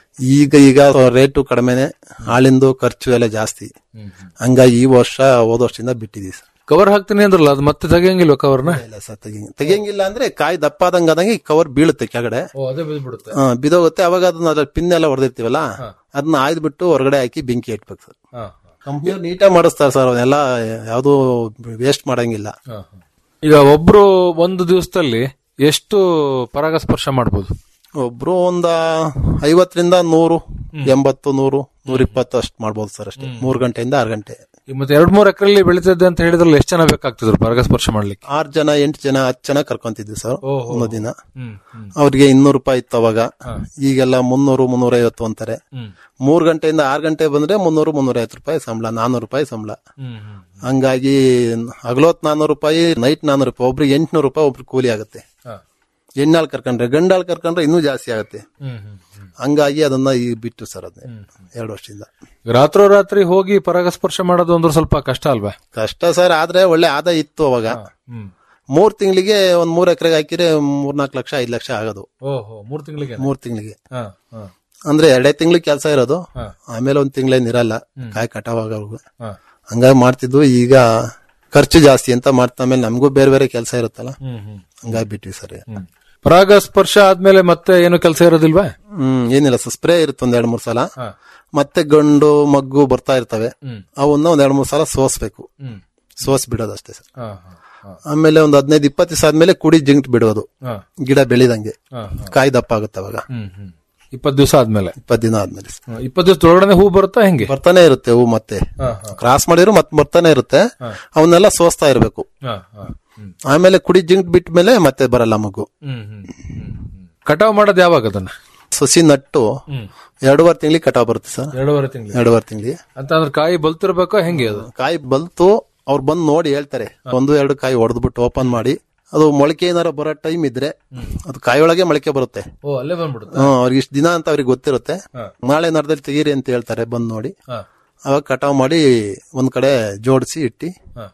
ಈಗ ಈಗ ರೇಟು ಕಡಿಮೆನೆ ಹಾಲಿಂದು ಖರ್ಚು ಎಲ್ಲ ಜಾಸ್ತಿ ಹಂಗಾಗಿ ಈ ವರ್ಷ ಹೋದ ವರ್ಷದಿಂದ ಬಿಟ್ಟಿದೀವಿ ಸರ್ ಕವರ್ ಹಾಕ್ತೀನಿ ಅಂದ್ರಲ್ಲ ಅದು ಮತ್ತೆ ತೆಗಿಯಂಗಿಲ್ವ ಕವರ್ನ ಇಲ್ಲ ಸರ್ ತೆಗಿ ತೆಗಿಯಂಗಿಲ್ಲ ಅಂದ್ರೆ ಕಾಯಿ ದಪ್ಪ ಆದಂಗ ಆದಂಗೆ ಕವರ್ ಬೀಳುತ್ತೆ ಕೆಳಗಡೆ ಅದೇ ಬಿದ್ಬಿಡುತ್ತೆ ಆ, ಬಿದೋಗುತ್ತೆ ಅವಾಗ ಅದನ್ನ ಅದ್ರ ಪಿನ್ ಎಲ್ಲ ಹೊಡೆದಿರ್ತೀವಲ್ಲ ಅದನ್ನ ಆಯ್ದು ಬಿಟ್ಟು ಹೊರಗಡೆ ಹಾಕಿ ಬೆಂಕಿ ಇಟ್ಬೇಕು ಸರ್ ಕಂಪ್ನಿಯವ್ರು ನೀಟಾಗಿ ಮಾಡಿಸ್ತಾರೆ ಸರ್ ಅವನ್ನೆಲ್ಲ ಯಾವ್ದು ವೇಸ್ಟ್ ಮಾಡಂಗಿಲ್ಲ ಈಗ ಒಬ್ರು ಒಂದು ದಿವಸದಲ್ಲಿ ಎಷ್ಟು ಪರಾಗಸ್ಪರ್ಶ ಮಾಡ್ಬೋದು ಒಬ್ರು ಒಂದ ಐವತ್ತರಿಂದ ನೂರು ಎಂಬತ್ತು ನೂರು ನೂರ ಇಪ್ಪತ್ತು ಅಷ್ಟು ಮಾಡ್ಬೋದು ಸರ್ ಅಷ್ಟೇ ಮೂರ್ ಗಂಟೆಯಿಂದ ಆರು ಗಂಟೆ ಈಗ ಮತ್ತೆ ಎರಡ್ ಮೂರ್ ಎಕರೆಲ್ಲಿ ಬೆಳೀತದೆ ಅಂತ ಹೇಳಿದ್ರಲ್ಲ ಎಷ್ಟು ಜನ ಬೇಕಾಗ್ತಿದ್ರು ಪರಾಗಸ್ಪರ್ಶ ಮಾಡ್ಲಿಕ್ಕೆ ಆರ್ ಜನ ಎಂಟು ಜನ ಹತ್ತು ಜನ ಕರ್ಕೊಂತಿದ್ವಿ ಸರ್ ಒಂದು ದಿನ ಅವ್ರಿಗೆ ಇನ್ನೂರು ರೂಪಾಯಿ ಇತ್ತು ಅವಾಗ ಈಗೆಲ್ಲ ಮುನ್ನೂರು ಮುನ್ನೂರ ಐವತ್ತು ಅಂತಾರೆ ಮೂರ್ ಗಂಟೆಯಿಂದ ಆರು ಗಂಟೆ ಬಂದ್ರೆ ಮುನ್ನೂರು ಮುನ್ನೂರ ಐವತ್ತು ರೂಪಾಯಿ ಸಂಬಳ ನಾನೂರು ರೂಪಾಯಿ ಸಂಬಳ ಹಂಗಾಗಿ ಹಗಲೊತ್ ನಾನೂರು ರೂಪಾಯಿ ನೈಟ್ ನಾನೂರು ರೂಪಾಯಿ ಒಬ್ರಿಗೆ ಎಂಟ್ನೂರು ರೂಪಾಯಿ ಒಬ್ರಿಗೆ ಕೂಲಿ ಆಗುತ್ತೆ ಹೆಣ್ಣಾಳ್ ಕರ್ಕೊಂಡ್ರೆ ಗಂಡಾಳ್ ಕರ್ಕೊಂಡ್ರೆ ಇನ್ನೂ ಜಾಸ್ತಿ ಆಗುತ್ತೆ ಹಂಗಾಗಿ ಅದನ್ನ ಈಗ ಬಿಟ್ಟು ಸರ್ ಅದನ್ನ ಎರಡು ವರ್ಷದಿಂದ ರಾತ್ರೋರಾತ್ರಿ ಹೋಗಿ ಪರಾಗಸ್ಪರ್ಶ ಮಾಡೋದು ಅಂದ್ರೆ ಸ್ವಲ್ಪ ಕಷ್ಟ ಅಲ್ವಾ ಕಷ್ಟ ಸರ್ ಆದ್ರೆ ಒಳ್ಳೆ ಆದಾಯ ಇತ್ತು ಅವಾಗ ಮೂರ್ ತಿಂಗಳಿಗೆ ಒಂದ್ ಮೂರ್ ಎಕರೆಗೆ ಹಾಕಿದ್ರೆ ಮೂರ್ನಾಲ್ಕು ಲಕ್ಷ ಐದ್ ಲಕ್ಷ ಆಗೋದು ಓಹೋ ಮೂರ್ ತಿಂಗಳಿಗೆ ಮೂರ್ ತಿಂಗಳಿಗೆ ಅಂದ್ರೆ ಎರಡೇ ತಿಂಗ್ಳಿಗೆ ಕೆಲಸ ಇರೋದು ಆಮೇಲೆ ಒಂದ್ ತಿಂಗಳೇನ್ ಇರಲ್ಲ ಕಾಯಿ ಕಟಾವಾಗವ್ರು ಹಂಗಾಗಿ ಮಾಡ್ತಿದ್ವು ಈಗ ಖರ್ಚು ಜಾಸ್ತಿ ಅಂತ ಮಾಡ್ತಾ ಮೇಲೆ ನಮಗೂ ಬೇರೆ ಬೇರೆ ಕೆಲಸ ಇರುತ್ತಲ್ಲ ಹಂಗಾಗಿ ಬಿಟ್ವಿ ಸರ್ ಪರಾಗ ಸ್ಪರ್ಶ ಆದ್ಮೇಲೆ ಮತ್ತೆ ಏನು ಕೆಲಸ ಇರೋದಿಲ್ವಾ ಹ್ಮ್ ಏನಿಲ್ಲ ಸರ್ ಸ್ಪ್ರೇ ಇರುತ್ತೆ ಒಂದ್ ಎರಡ್ ಮೂರ್ ಸಲ ಮತ್ತೆ ಗಂಡು ಮಗ್ಗು ಬರ್ತಾ ಇರ್ತವೆ ಅವನ್ನ ಒಂದ್ ಎರಡ್ ಮೂರ್ ಸಲ ಸೋಸ್ಬೇಕು ಸೋಸ್ ಬಿಡೋದಷ್ಟೇ ಸರ್ ಆಮೇಲೆ ಒಂದ್ ಹದಿನೈದು ಇಪ್ಪತ್ತು ದಿವಸ ಆದ್ಮೇಲೆ ಕುಡಿ ಜಿಂಕ್ ಬಿಡೋದು ಹಾ. ಗಿಡ ಬೆಳಿದಂಗೆ ಹಾ, ಕಾಯಿ ದಪ್ಪ ಆಗುತ್ತೆ ಅವಾಗ ಇಪ್ಪತ್ತು ದಿವಸ ಆದ್ಮೇಲೆ ಇಪ್ಪತ್ತು ದಿನ ಆದ್ಮೇಲೆ ಇಪ್ಪತ್ತು ದಿವಸ ಒಳಗಡೆ ಹೂ ಬರುತ್ತಾ ಹೆಂಗೆ ಬರ್ತಾನೆ ಇರುತ್ತೆ ಹೂ ಮತ್ತೆ ಕ್ರಾಸ್ ಮಾಡಿದ್ರು ಮತ್ತೆ ಬರ್ತಾನೆ ಇರುತ್ತೆ ಅವನ್ನೆಲ್ಲ ಸೋಸ್ತಾ ಇರ್ಬೇಕು ಆಮೇಲೆ ಕುಡಿ ಜಿಂಕ್ ಬಿಟ್ಟ ಮೇಲೆ ಮತ್ತೆ ಬರಲ್ಲ ಮಗು ಕಟಾವ್ ಮಾಡೋದು ಯಾವಾಗ ಅದನ್ನ ಸಸಿ ನಟ್ಟು ಎರಡೂವರೆ ತಿಂಗಳಿಗೆ ಕಟಾವ್ ಬರುತ್ತೆ ಸರ್ ಎರಡೂವರೆ ತಿಂಗಳು ಎರಡೂವರೆ ತಿಂಗಳಿಗೆ ಅಂತ ಅಂದ್ರೆ ಕಾಯಿ ಬಲ್ತಿರ್ಬೇಕೋ ಹೆಂಗೆ ಅದು ಕಾಯಿ ಬಲ್ತು ಅವ್ರು ಬಂದು ನೋಡಿ ಹೇಳ್ತಾರೆ ಒಂದು ಎರಡು ಕಾಯಿ ಹೊಡೆದ್ಬಿಟ್ಟು ಓಪನ್ ಮಾಡಿ ಅದು ಮೊಳಕೆ ಏನಾರ ಬರೋ ಟೈಮ್ ಇದ್ರೆ ಅದು ಕಾಯಿಯೊಳಗೆ ಮೊಳಕೆ ಬರುತ್ತೆ ಓ ಅಲ್ಲೇ ಬಂದ್ಬಿಡುತ್ತೆ ಹ್ಮ್ ಅವ್ರಿಗೆ ಇಷ್ಟು ದಿನ ಅಂತ ಅವ್ರಿಗೆ ಗೊತ್ತಿರುತ್ತೆ ನಾಳೆ ನರದಲ್ಲಿ ತೆಗೀರಿ ಅಂತ ಹೇಳ್ತಾರೆ ಬಂದ್ ನೋಡಿ ಅವಾಗ ಕಟಾವ್ ಮಾಡಿ ಒಂದ್ ಕಡೆ ಜೋಡಿಸಿ ಇಟ್ಟಿ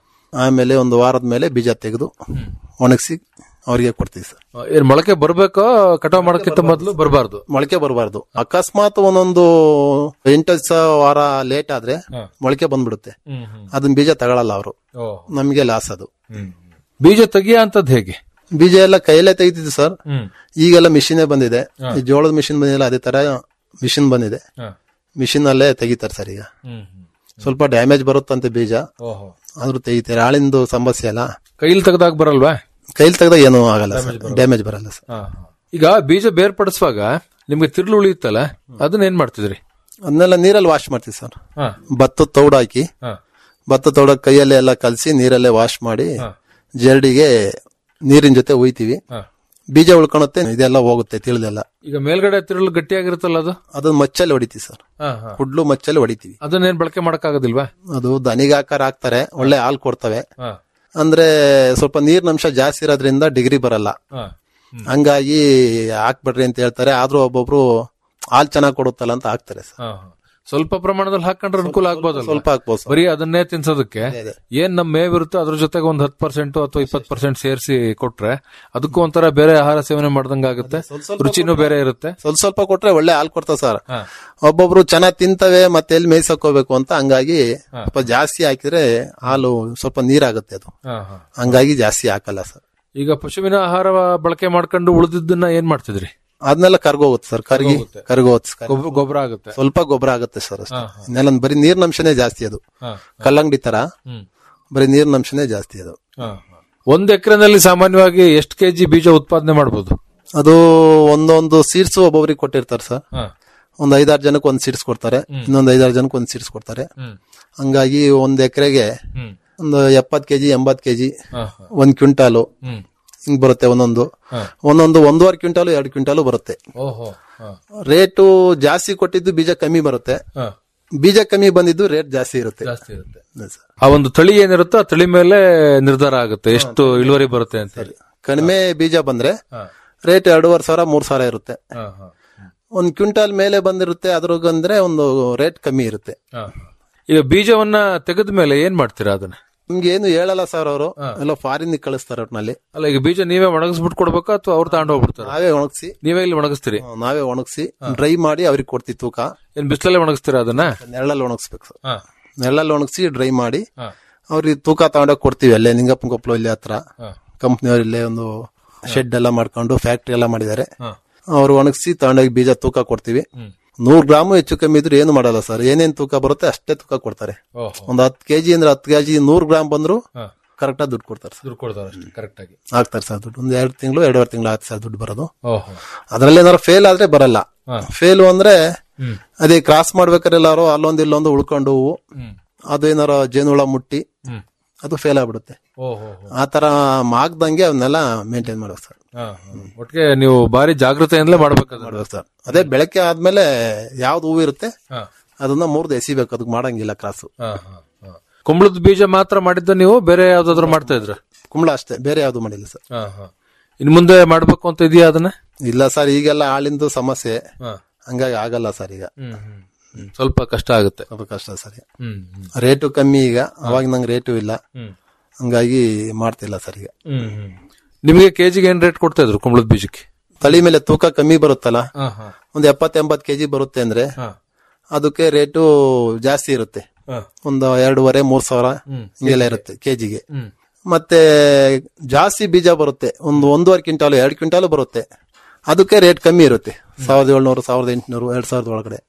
ಆಮೇಲೆ ಒಂದು ವಾರದ ಮೇಲೆ ಬೀಜ ತೆಗೆದು ಒಣಗಿಸಿ ಅವ್ರಿಗೆ ಕೊಡ್ತೀವಿ ಸರ್ ಏನ್ ಮೊಳಕೆ ಬರ್ಬೇಕೋ ಕಟಾವ್ ಮಾಡೋಕ್ಕಿಂತ ಮೊದಲು ಬರಬಾರ್ದು ಮೊಳಕೆ ಬರಬಾರ್ದು ಅಕಸ್ಮಾತ್ ಒಂದೊಂದು ಎಂಟು ದಿವಸ ವಾರ ಲೇಟ್ ಆದ್ರೆ ಮೊಳಕೆ ಬಂದ್ಬಿಡುತ್ತೆ ಅದನ್ನ ಬೀಜ ತಗೊಳಲ್ಲ ಅವರು ನಮಗೆ ಲಾಸ್ ಅದು ಬೀಜ ತೆಗಿಯ ಅಂತದ್ ಹೇಗೆ ಬೀಜ ಎಲ್ಲ ಕೈಯಲ್ಲೇ ತೆಗಿತಿದ್ವಿ ಸರ್ ಈಗೆಲ್ಲ ಮಿಷಿನೇ ಬಂದಿದೆ ಈ ಜೋಳದ ಮಿಷಿನ್ ಬಂದಿಲ್ಲ ಅದೇ ತರ ಮಿಷಿನ್ ಬಂದಿದೆ ಮಿಷಿನ್ ಅಲ್ಲೇ ತೆಗಿತಾರೆ ಸರ್ ಈಗ ಸ್ವಲ್ಪ ಡ್ಯಾಮೇಜ್ ಬರುತ್ತಂತೆ ಬೀಜ ಆದ್ರೂ ತೆಗಿತಾರೆ ಆಳಿಂದು ಸಮಸ್ಯೆ ಅಲ್ಲ ಕೈಲಿ ತೆಗ್ದಾಗ ಬರಲ್ವಾ ಕೈಲಿ ತೆಗ್ದಾಗ ಏನೂ ಆಗಲ್ಲ ಡ್ಯಾಮೇಜ್ ಬರಲ್ಲ ಸರ್ ಈಗ ಬೀಜ ಬೇರ್ಪಡಿಸುವಾಗ ನಿಮ್ಗೆ ತಿರ್ಲು ಉಳಿಯುತ್ತಲ್ಲ ಅದನ್ನ ಏನ್ ಮಾಡ್ತಿದ್ರಿ ಅದನ್ನೆಲ್ಲ ನೀರಲ್ಲಿ ವಾಶ್ ಮಾಡ್ತೀವಿ ಸರ್ ಹಾ. ಭತ್ತ ತೌಡ್ ಹಾಕಿ ಭತ್ತ ತೌಡ ಕೈಯಲ್ಲೇ ಎಲ್ಲ ಕಲಸಿ ನೀರಲ್ಲೇ ವಾಶ್ ಮಾಡಿ ಜರಡಿಗೆ ನೀರಿನ ಜೊತೆ ಒಯ್ತೀವಿ ಬೀಜ ಉಳ್ಕೊಳುತ್ತೆ ಇದೆಲ್ಲ ಹೋಗುತ್ತೆ ತಿಳಿದೆಲ್ಲ ಈಗ ಮೇಲ್ಗಡೆ ತಿರುಳು ಗಟ್ಟಿಯಾಗಿರುತ್ತಲ್ಲ ಅದು ಅದನ್ನ ಮಚ್ಚಲ್ಲಿ ಹೊಡಿತೀವಿ ಸರ್ ಹಾ, ಹಾ. ಕುಡ್ಲು ಮಚ್ಚಲ್ಲಿ ಹೊಡಿತೀವಿ ಅದನ್ನೇನ್ ಬಳಕೆ ಮಾಡಕ್ಕಾಗೋದಿಲ್ವಾ ಅದು ದನಿಗೆ ಆಕಾರ ಹಾಕ್ತಾರೆ ಒಳ್ಳೆ ಹಾಲು ಕೊಡ್ತವೆ ಹಾ. ಅಂದ್ರೆ ಸ್ವಲ್ಪ ನೀರಿನಂಶ ಜಾಸ್ತಿ ಇರೋದ್ರಿಂದ ಡಿಗ್ರಿ ಬರಲ್ಲ ಹಾ. ಹಂಗಾಗಿ ಹಾಕ್ಬಿಡ್ರಿ ಅಂತ ಹೇಳ್ತಾರೆ ಆದ್ರೂ ಒಬ್ಬೊಬ್ರು ಹಾಲು ಚೆನ್ನಾಗಿ ಕೊಡುತ್ತಲ್ಲ ಅಂತ ಹಾಕ್ತಾರೆ ಸರ್ ಹಾ, ಹಾ. ಸ್ವಲ್ಪ ಪ್ರಮಾಣದಲ್ಲಿ ಹಾಕೊಂಡ್ರೆ ಅನುಕೂಲ ಆಗ್ಬೋದು ಸ್ವಲ್ಪ ಹಾಕ್ಬೋದು ಸರ್. ಬರೀ ಅದನ್ನೇ ತಿನ್ಸೋದಕ್ಕೆ ಏನ್ ನಮ್ ಮೇವಿರುತ್ತೋ ಅದ್ರ ಜೊತೆಗೆ ಒಂದ್ ಹತ್ತು ಪರ್ಸೆಂಟ್ ಅಥವಾ ಇಪ್ಪತ್ತು ಪರ್ಸೆಂಟ್ ಸೇರಿಸಿ ಕೊಟ್ರೆ ಅದಕ್ಕೂ ಒಂಥರ ಬೇರೆ ಆಹಾರ ಸೇವನೆ ಮಾಡ್ದಂಗ ಆಗುತ್ತೆ ರುಚಿನೂ ಬೇರೆ ಇರುತ್ತೆ ಸ್ವಲ್ಪ ಸ್ವಲ್ಪ ಕೊಟ್ರೆ ಒಳ್ಳೆ ಹಾಲು ಕೊಡ್ತಾವ ಸರ್ ಒಬ್ಬೊಬ್ರು ಚೆನ್ನಾಗಿ ತಿಂತವೆ ಮತ್ತೆ ಎಲ್ಲಿ ಮೇಯ್ಸಕ್ ಹೋಗ್ಬೇಕು ಅಂತ ಹಂಗಾಗಿ ಸ್ವಲ್ಪ ಜಾಸ್ತಿ ಹಾಕಿದ್ರೆ ಹಾಲು ಸ್ವಲ್ಪ ನೀರಾಗುತ್ತೆ ಅದು ಹಾ, ಹಾ. ಹಂಗಾಗಿ ಜಾಸ್ತಿ ಹಾಕಲ್ಲ ಸರ್ ಈಗ ಪಶುವಿನ ಆಹಾರ ಬಳಕೆ ಮಾಡ್ಕೊಂಡು ಉಳಿದಿದ್ದನ್ನ ಏನ್ ಮಾಡ್ತಿದ್ರಿ ಅದನ್ನೆಲ್ಲ ಕರ್ಗೋಗುತ್ತೆ ಸರ್ ಕರ್ಗಿ ಕರ್ಗೋಗುತ್ತೆ. ಕರ್ಗೋಗುತ್ತೆ ಸರ್. ಗೊಬ್ಬ- ಗೊಬ್ಬರ ಆಗುತ್ತೆ ಸ್ವಲ್ಪ ಗೊಬ್ಬರ ಆಗುತ್ತೆ ಸರ್ ಅಷ್ಟೇ ಹಾ, ಹಾ. ಇನ್ನೆಲ್ಲ ಬರೀ ನೀರಿನಂಶನೇ ಜಾಸ್ತಿ ಅದು ಹಾ. ಕಲ್ಲಂಗಡಿ ತರ ಹ್ಮ್. ಬರೀ ನೀರಿನಂಶನೇ ಜಾಸ್ತಿ ಅದು ಹಾ, ಹಾ. ಒಂದ್ ಎಕರೆನಲ್ಲಿ ಸಾಮಾನ್ಯವಾಗಿ ಎಷ್ಟು ಕೆಜಿ ಬೀಜ ಉತ್ಪಾದನೆ ಮಾಡಬಹುದು ಅದು ಒಂದೊಂದು ಸೀಡ್ಸ್ ಒಬ್ಬೊಬ್ರಿಗೆ ಕೊಟ್ಟಿರ್ತಾರೆ ಸರ್ ಹಾ. ಒಂದ್ ಐದಾರು ಜನಕ್ಕೆ ಒಂದ್ ಸೀಡ್ಸ್ ಕೊಡ್ತಾರೆ ಇನ್ನೊಂದ್ ಐದಾರು ಜನಕ್ಕೆ ಒಂದ್ ಸೀಡ್ಸ್ ಕೊಡ್ತಾರೆ ಹ್ಮ್. ಹಂಗಾಗಿ ಒಂದ್ ಎಕರೆಗೆ ಹ್ಮ್. ಒಂದು ಎಪ್ಪತ್ ಕೆಜಿ ಎಂಬತ್ ಕೆಜಿ ಹಾ, ಒಂದ್ ಕ್ವಿಂಟಾಲು ಹ್ಮ್. ಹಿಂಗ್ ಬರುತ್ತೆ ಒಂದೊಂದು ಹಾ. ಒಂದೊಂದು ಒಂದೂವರೆ ಕ್ವಿಂಟಾಲು ಎರಡು ಕ್ವಿಂಟಾಲು ಬರುತ್ತೆ ಓಹೋ ಹಾ. ರೇಟು ಜಾಸ್ತಿ ಕೊಟ್ಟಿದ್ದು ಬೀಜ ಕಮ್ಮಿ ಬರುತ್ತೆ ಹಾ. ಬೀಜ ಕಮ್ಮಿ ಬಂದಿದ್ದು ರೇಟ್ ಜಾಸ್ತಿ ಇರುತ್ತೆ ಜಾಸ್ತಿ ಇರುತ್ತೆ ಆ ಒಂದು ತಳಿ ಏನಿರುತ್ತೋ ಆ ತಳಿ ಮೇಲೆ ನಿರ್ಧಾರ ಆಗುತ್ತೆ ಎಷ್ಟು ಇಳುವರಿ ಬರುತ್ತೆ ಅಂತ ಹೇಳಿ ಕಡಿಮೆ ಬೀಜ ಬಂದ್ರೆ ಹಾ. ರೇಟ್ ಎರಡೂವರೆ ಸಾವಿರ ಮೂರ್ ಸಾವಿರ ಇರುತ್ತೆ ಹಾ, ಹಾ. ಒಂದ್ ಕ್ವಿಂಟಾಲ್ ಮೇಲೆ ಬಂದಿರುತ್ತೆ ಅದ್ರಾಗಂದ್ರೆ ಒಂದು ರೇಟ್ ಕಮ್ಮಿ ಇರುತ್ತೆ ಹಾ. ಈಗ ಬೀಜವನ್ನ ತೆಗೆದ ಮೇಲೆ ಏನ್ ಮಾಡ್ತೀರಾ ಅದನ್ನ ನಿಮ್ಗೆ ಏನು ಹೇಳಲ್ಲ ಸರ್ ಅವರು ಎಲ್ಲ ಫಾರಿನ್ ಕಳಿಸ್ತಾರೆ ಒಟ್ನಲ್ಲಿ ಅಲ್ಲ ಈಗ ಬೀಜ ನೀವೇ ಒಣಗಿಸ್ಬಿಟ್ಟು ಕೊಡ್ಬೇಕಾ ಅಥವಾ ಅವ್ರು ತಗೊಂಡು ಹೋಗ್ಬಿಡ್ತಾರೆ ನಾವೇ ಒಣಗಿಸಿ ನೀವೇ ಇಲ್ಲಿ ಒಣಗಿಸ್ತೀರಿ ನಾವೇ ಒಣಗಿಸಿ ಡ್ರೈ ಮಾಡಿ ಅವ್ರಿಗೆ ಕೊಡ್ತೀವಿ ತೂಕ ಏನ್ ಬಿಸಿಲಲ್ಲೇ ಒಣಗಿಸ್ತೀರಾ ಅದನ್ನ ನೆರಳಲ್ಲಿ ಒಣಗಿಸ್ಬೇಕು ಸರ್ ಹಾ. ನೆರಳಲ್ಲಿ ಒಣಗಿಸಿ ಡ್ರೈ ಮಾಡಿ ಹಾ. ಅವ್ರಿಗೆ ತೂಕ ತಗೊಂಡೋಗಿ ಕೊಡ್ತೀವಿ ಅಲ್ಲೇ ನಿಂಗಪ್ಪನ ಕೊಪ್ಪಲು ಇಲ್ಲಿ ಹತ್ರ ಹಾ. ಕಂಪ್ನಿಯವ್ರು ಇಲ್ಲೇ ಒಂದು ಶೆಡ್ ಎಲ್ಲ ಮಾಡ್ಕೊಂಡು ಫ್ಯಾಕ್ಟ್ರಿ ಎಲ್ಲ ಮಾಡಿದ್ದಾರೆ ಹಾ. ಅವ್ರು ಒಣಗಿಸಿ ತಗೊಂಡೋಗಿ ಬೀಜ ತೂಕ ಕೊಡ್ತೀವಿ ಹ್ಮ್. ನೂರ್ ಗ್ರಾಮ್ ಹೆಚ್ಚು ಕಮ್ಮಿ ಇದ್ರು ಏನು ಮಾಡಲ್ಲ ಸರ್ ಏನೇನ್ ತೂಕ ಬರುತ್ತೆ ಅಷ್ಟೇ ತೂಕ ಕೊಡ್ತಾರೆ ಓಹೋ. ಒಂದ್ ಹತ್ತು ಕೆಜಿ ಅಂದ್ರೆ ಹತ್ತು ಕೆಜಿ ನೂರ್ ಗ್ರಾಮ್ ಬಂದ್ರು ಹಾ. ಕರೆಕ್ಟ್ ಆಗಿ ದುಡ್ಡು ಕೊಡ್ತಾರೆ ಸರ್ ದುಡ್ಡು ಕೊಡ್ತಾರೆ ಅಷ್ಟೇ ಕರೆಕ್ಟ್ ಆಗಿ ಆಗ್ತಾರೆ ಸರ್ ದುಡ್ಡು ಒಂದ್ ಎರಡು ತಿಂಗಳು ಎರಡೂವರೆ ತಿಂಗಳು ಆಗ್ತದೆ ಸರ್ ದುಡ್ಡು ಬರೋದು ಓಹೋ ಅದ್ರಲ್ಲಿ ಏನಾದ್ರು ಫೇಲ್ ಆದ್ರೆ ಬರಲ್ಲ ಹಾ. ಫೇಲ್ ಅಂದ್ರೆ ಹ್ಮ್. ಅದೇ ಕ್ರಾಸ್ ಮಾಡ್ಬೇಕಾದ್ರೆ ಎಲ್ಲಾರು ಅಲ್ಲೊಂದ್ ಇಲ್ಲೊಂದು ಉಳ್ಕೊಂಡು ಹೂವು ಹ್ಮ್. ಅದೇನಾರ ಜೇನುಹುಳ ಮುಟ್ಟಿ ಹ್ಮ್. ಅದು ಫೇಲ್ ಆಗ್ಬಿಡುತ್ತೆ ಓಹೋ ಆ ತರ ಮಾಗ್ದಂಗೆ ಅವನ್ನೆಲ್ಲ ಮೇಂಟೈನ್ ಮಾಡ್ಬೇಕು ಸರ್ ಹಾ, ಹಾ. ಒಟ್ಟಿಗೆ ನೀವು ಬಾರಿ ಜಾಗೃತೆಯಿಂದಲೇ ಮಾಡ್ಬೇಕು ಮಾಡ್ಬೇಕು ಸರ್ ಅದೇ ಬೆಳಗ್ಗೆ ಆದ್ಮೇಲೆ ಯಾವ್ದು ಹೂವು ಇರುತ್ತೆ ಹಾ. ಅದನ್ನ ಮೂರ್ದು ಎಸಿಬೇಕು ಅದಕ್ಕೆ ಮಾಡಂಗಿಲ್ಲ ಕ್ರಾಸು ಕುಂಬಳದ ಬೀಜ ಮಾತ್ರ ಮಾಡಿದ್ದ ನೀವು ಬೇರೆ ಯಾವ್ದಾದ್ರು ಮಾಡ್ತಾ ಇದ್ರ ಕುಂಬಳ ಅಷ್ಟೇ ಬೇರೆ ಯಾವ್ದು ಮಾಡಿಲ್ಲ ಸರ್ ಇನ್ ಮುಂದೆ ಮಾಡ್ಬೇಕು ಅಂತ ಇದೆಯಾ ಅದನ್ನ ಇಲ್ಲ ಸರ್ ಈಗೆಲ್ಲ ಆಳಿಂದು ಸಮಸ್ಯೆ ಹಾ. ಹಂಗಾಗಿ ಆಗಲ್ಲ ಸರ್ ಈಗ ಹ್ಮ್, ಹ್ಮ್, ಹ್ಮ್. ಸ್ವಲ್ಪ ಕಷ್ಟ ಆಗುತ್ತೆ ಸ್ವಲ್ಪ ಕಷ್ಟ ಸರ್ ಈಗ. ಹ್ಮ್, ಹ್ಮ್. ರೇಟು ಕಮ್ಮಿ ಈಗ ಅವಾಗ ನಂಗೆ ರೇಟು ಇಲ್ಲ ಹ್ಮ್. ಹಂಗಾಗಿ ಮಾಡ್ತಿಲ್ಲ ಸರ್ ಈಗ ಹ್ಮ್, ಹ್ಮ್. ನಿಮಗೆ ಕೆಜಿಗೆ ಏನ್ ರೇಟ್ ಕೊಡ್ತಾ ಇದ್ರು ಕುಂಬಳದ ಬೀಜಕ್ಕೆ ತಳಿ ಮೇಲೆ ತೂಕ ಕಮ್ಮಿ ಬರುತ್ತಲ್ಲ ಹಾ, ಹಾ. ಒಂದ್ ಎಪ್ಪತ್ ಎಂಬತ್ ಕೆಜಿ ಬರುತ್ತೆ ಅಂದ್ರೆ ಹಾ. ಅದಕ್ಕೆ ರೇಟು ಜಾಸ್ತಿ ಇರುತ್ತೆ ಒಂದು ಎರಡೂವರೆ ಮೂರ್ ಸಾವಿರ ಹಿಂಗೆಲ್ಲ ಇರುತ್ತೆ ಕೆಜಿಗೆ ಮತ್ತೆ ಜಾಸ್ತಿ ಬೀಜ ಬರುತ್ತೆ ಒಂದು ಒಂದೂವರೆ ಕ್ವಿಂಟಾಲು ಎರಡು ಕ್ವಿಂಟಾಲು ಬರುತ್ತೆ ಅದಕ್ಕೆ ರೇಟ್ ಕಮ್ಮಿ ಇರುತ್ತೆ ಸಾವಿರದ ಏಳ್ನೂರು ಸಾವಿರದ ಎಂಟುನೂರು ಎರಡ್ ಸಾವಿರದ ಒಳಗಡೆ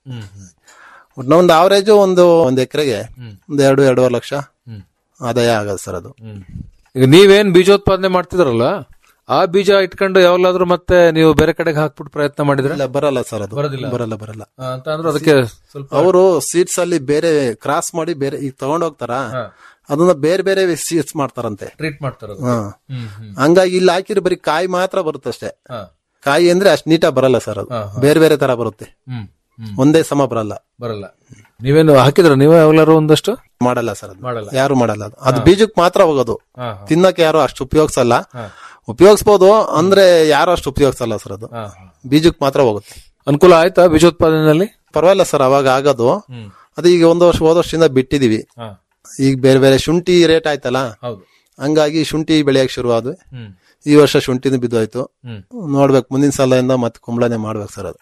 ಒಟ್ಟು ಒಂದು ಆವರೇಜ್ ಒಂದು ಒಂದು ಎಕರೆಗೆ ಒಂದು ಎರಡು ಎರಡೂವರೆ ಲಕ್ಷ ಆದಾಯ ಆಗದು ಸರ್ ಅದು ಈಗ ನೀವೇನ್ ಬೀಜೋತ್ಪಾದನೆ ಮಾಡ್ತಿದ್ರಲ್ಲ ಆ ಬೀಜ ಇಟ್ಕೊಂಡು ಯಾವಾಗ್ಲಾದ್ರೂ ಮತ್ತೆ ನೀವು ಬೇರೆ ಕಡೆಗೆ ಹಾಕ್ಬಿಟ್ಟು ಪ್ರಯತ್ನ ಮಾಡಿದ್ರೆ ಇಲ್ಲ ಬರಲ್ಲ ಸರ್ ಅದು ಬರೋದಿಲ್ಲ ಬರಲ್ಲ ಬರಲ್ಲ ಆ, ಅಂತ ಅಂದ್ರೆ ಅದಕ್ಕೆ ಸ್ವಲ್ಪ ಅವರು ಸೀಡ್ಸ್ ಅಲ್ಲಿ ಬೇರೆ ಕ್ರಾಸ್ ಮಾಡಿ ಬೇರೆ ಈಗ ತಗೊಂಡ್ ಹೋಗ್ತಾರ ಅದನ್ನ ಬೇರೆ ಬೇರೆ ಸೀಡ್ಸ್ ಮಾಡ್ತಾರಂತೆ ಟ್ರೀಟ್ ಮಾಡ್ತಾರೆ ಹಾ. ಹಂಗಾಗಿ ಇಲ್ಲಿ ಹಾಕಿದ್ರೆ ಬರೀ ಕಾಯಿ ಮಾತ್ರ ಬರುತ್ತೆ ಅಷ್ಟೇ ಕಾಯಿ ಅಂದ್ರೆ ಅಷ್ಟ್ ನೀಟಾಗಿ ಬರಲ್ಲ ಸರ್ ಅದು ಬೇರೆ ಬೇರೆ ತರ ಬರುತ್ತೆ ಹ್ಮ್ ಒಂದೇ ಸಮ ಬರಲ್ಲ ಬರಲ್ಲ ನೀವೇನು ಹಾಕಿದ್ರ ನೀವೇ ಯಾವಾಗ್ಲಾರು ಒಂದಷ್ಟು ಮಾಡಲ್ಲ ಸರ್ ಅದು ಮಾಡಲ್ಲ ಯಾರು ಮಾಡಲ್ಲ ಅದು ಅದು ಬೀಜಕ್ ಮಾತ್ರ ಹೋಗೋದು ಹಾ, ತಿನ್ನಕ್ಕೆ ಯಾರು ಅಷ್ಟು ಉಪಯೋಗಿಸಲ್ಲ ಉಪಯೋಗಿಸ್ಬೋದು ಅಂದ್ರೆ ಯಾರು ಅಷ್ಟು ಉಪಯೋಗಿಸಲ್ಲ ಸರ್ ಅದು ಬೀಜಕ್ ಮಾತ್ರ ಹೋಗುತ್ತೆ ಅನುಕೂಲ ಆಯ್ತಾ ಬೀಜೋತ್ಪಾದನೆಯಲ್ಲಿ ಪರವಾಗಿಲ್ಲ ಸರ್ ಅವಾಗ ಆಗೋದು ಅದು ಈಗ ಒಂದು ವರ್ಷ ಹೋದ ವರ್ಷದಿಂದ ಬಿಟ್ಟಿದೀವಿ ಈಗ ಬೇರೆ ಬೇರೆ ಶುಂಠಿ ರೇಟ್ ಆಯ್ತಲ್ಲ ಹೌದು ಹಂಗಾಗಿ ಶುಂಠಿ ಬೆಳೆಯಕ್ ಶುರು ಆದ್ವಿ ಹ್ಮ್. ಈ ವರ್ಷ ಶುಂಠಿನೂ ಬಿದ್ದೋಯ್ತು ಹ್ಮ್. ನೋಡ್ಬೇಕು ಮುಂದಿನ ಸಲದಿಂದ ಮತ್ತೆ ಕುಂಬಳನೆ ಮಾಡ್ಬೇಕು ಸರ್ ಅದು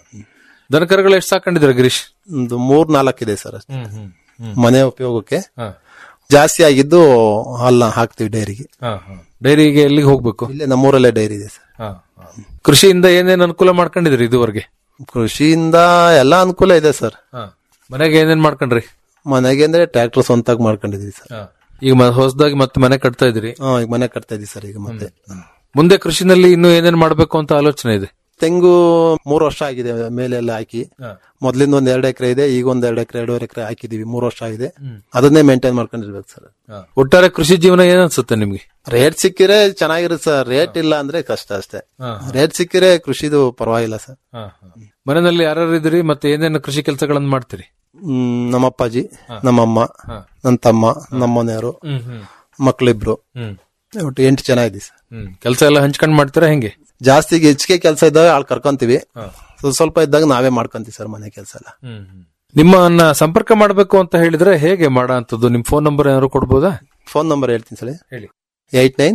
ದನಕರುಗಳು ಎಷ್ಟು ಸಾಕೊಂಡಿದ್ರ ಗಿರೀಶ್ ಒಂದು ಮೂರ್ ನಾಲ್ಕಿದೆ ಸರ್ ಅಷ್ಟೇ. ಹ್ಮ್, ಹ್ಮ್, ಹ್ಮ್. ಮನೆ ಉಪಯೋಗಕ್ಕೆ ಹಾ. ಜಾಸ್ತಿ ಆಗಿದ್ದು ಹಾಲ್ನ ಹಾಕ್ತಿವಿ ಡೈರಿಗೆ ಹಾ, ಹಾ. ಡೈರಿಗೆ ಎಲ್ಲಿಗೆ ಹೋಗ್ಬೇಕು ಇಲ್ಲೇ ನಮ್ಮೂರಲ್ಲೇ ಡೈರಿ ಇದೆ ಸರ್ ಹಾ, ಹಾ. ಕೃಷಿಯಿಂದ ಏನೇನ್ ಅನುಕೂಲ ಮಾಡ್ಕೊಂಡಿದ್ರಿ ಇದುವರೆಗೆ ಕೃಷಿಯಿಂದ ಎಲ್ಲಾ ಅನುಕೂಲ ಇದೆ ಸರ್ ಹಾ. ಮನೆಗೆ ಏನೇನ್ ಮಾಡ್ಕೊಂಡ್ರಿ ಮನೆಗೆ ಅಂದ್ರೆ ಟ್ರ್ಯಾಕ್ಟರ್ ಸ್ವಂತಾಗಿ ಮಾಡ್ಕೊಂಡಿದೀವಿ ಸರ್ ಈಗ ಮ- ಹೊಸದಾಗಿ ಮತ್ತೆ ಮನೆ ಕಟ್ತಾ ಇದ್ರಿ ಹಾ ಈಗ ಮನೆ ಕಟ್ತಾ ಇದೀವಿ ಸರ್ ಈಗ ಮತ್ತೆ ಮುಂದೆ ಕೃಷಿನಲ್ಲಿ ಇನ್ನು ಏನೇನ್ ಮಾಡ್ಬೇಕು ಅಂತ ಆಲೋಚನೆ ಇದೆ ತೆಂಗು ಮೂರು ವರ್ಷ ಆಗಿದೆ ಮೇಲೆ ಎಲ್ಲ ಹಾಕಿ ಹಾ. ಮೊದ್ಲಿಂದ ಒಂದ್ ಎರಡು ಎಕರೆ ಇದೆ ಈಗ ಒಂದ್ ಎರಡು ಎಕರೆ ಎರಡೂವರೆ ಎಕರೆ ಹಾಕಿದೀವಿ ಮೂರು ವರ್ಷ ಆಗಿದೆ ಅದನ್ನೇ ಮೇಂಟೈನ್ ಮಾಡ್ಕೊಂಡಿರ್ಬೇಕು ಸರ್ ಒಟ್ಟಾರೆ ಕೃಷಿ ಜೀವನ ಏನ್ ಅನ್ಸುತ್ತೆ ನಿಮ್ಗೆ ರೇಟ್ ಸಿಕ್ಕಿದ್ರೆ ಚೆನ್ನಾಗಿರುತ್ತೆ ಸರ್ ರೇಟ್ ಇಲ್ಲ ಅಂದ್ರೆ ಕಷ್ಟ ಅಷ್ಟೇ ಹಾ. ರೇಟ್ ಸಿಕ್ಕಿದ್ರೆ ಕೃಷಿದು ಪರವಾಗಿಲ್ಲ ಸರ್ ಮನೆಯಲ್ಲಿ ಯಾರ್ಯಾರು ಇದ್ರಿ ಮತ್ತೆ ಏನೇನು ಕೃಷಿ ಕೆಲಸಗಳನ್ನ ಮಾಡ್ತೀರಿ ಹ್ಮ್ ನಮ್ಮಪ್ಪಾಜಿ ನಮ್ಮಮ್ಮ ನನ್ನ ತಮ್ಮ ನಮ್ಮನೆಯವರು ಹ್ಮ್, ಹ್ಮ್. ಮಕ್ಳಿಬ್ರು ಹ್ಮ್. ಒಟ್ಟು ಎಂಟು ಜನ ಇದೀವಿ ಸರ್ ಹ್ಮ್ ಕೆಲಸ ಎಲ್ಲ ಹಂಚ್ಕೊಂಡ್ ಮಾಡ್ತೀರಾ ಹೆಂಗೆ ಜಾಸ್ತಿ ಹೆಚ್ಚಿಗೆ ಕೆಲಸ ಇದ್ದಾಗ ಆಳ್ ಕರ್ಕೊಂತೀವಿ ಸ್ವಲ್ಪ ಸ್ವಲ್ಪ ಇದ್ದಾಗ ನಾವೇ ಮಾಡ್ಕೊಂತೀವಿ ಸರ್ ಮನೆ ಕೆಲಸ ಎಲ್ಲ ನಿಮ್ಮನ್ನ ಸಂಪರ್ಕ ಮಾಡಬೇಕು ಅಂತ ಹೇಳಿದ್ರೆ ಹೇಗೆ ಮಾಡೋ ಅಂತದ್ದು ನಿಮ್ ಫೋನ್ ನಂಬರ್ ಏನಾದ್ರು ಕೊಡ್ಬೋದಾ ಫೋನ್ ನಂಬರ್ ಹೇಳ್ತೀನಿ ಸರ್ ಹೇಳಿ eight nine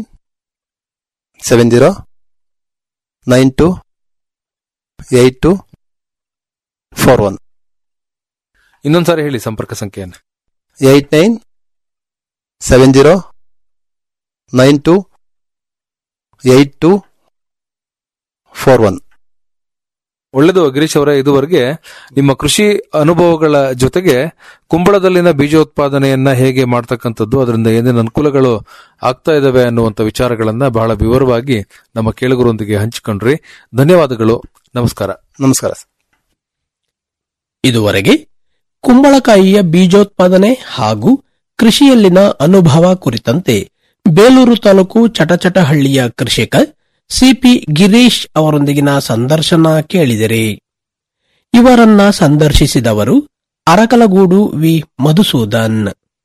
seven zero nine two eight two four one ಇನ್ನೊಂದ್ಸಾರಿ ಹೇಳಿ ಸಂಪರ್ಕ ಸಂಖ್ಯೆಯನ್ನು eight nine seven zero nine two eight two four one ಒಳ್ಳೆದು ಗಿರೀಶ್ ಅವರೇ ಇದುವರೆಗೆ ನಿಮ್ಮ ಕೃಷಿ ಅನುಭವಗಳ ಜೊತೆಗೆ ಕುಂಬಳದಲ್ಲಿನ ಬೀಜೋತ್ಪಾದನೆಯನ್ನ ಹೇಗೆ ಮಾಡ್ತಕ್ಕಂಥದ್ದು ಅದರಿಂದ ಏನೇನು ಅನುಕೂಲಗಳು ಆಗ್ತಾ ಇದಾವೆ ಅನ್ನುವಂಥ ವಿಚಾರಗಳನ್ನ ಬಹಳ ವಿವರವಾಗಿ ನಮ್ಮ ಕೇಳುಗರೊಂದಿಗೆ ಹಂಚಿಕೊಂಡ್ರಿ ಧನ್ಯವಾದಗಳು ನಮಸ್ಕಾರ ನಮಸ್ಕಾರ ಇದುವರೆಗೆ ಕುಂಬಳಕಾಯಿಯ ಬೀಜೋತ್ಪಾದನೆ ಹಾಗೂ ಕೃಷಿಯಲ್ಲಿನ ಅನುಭವ ಕುರಿತಂತೆ ಬೇಲೂರು ತಾಲೂಕು ಚಟಚಟಹಳ್ಳಿಯ ಕೃಷಿಕ ಸಿಪಿ ಗಿರೀಶ್ ಅವರೊಂದಿಗಿನ ಸಂದರ್ಶನ ಕೇಳಿದಿರಿ ಇವರನ್ನ ಸಂದರ್ಶಿಸಿದವರು ಅರಕಲಗೂಡು ವಿ ಮಧುಸೂದನ್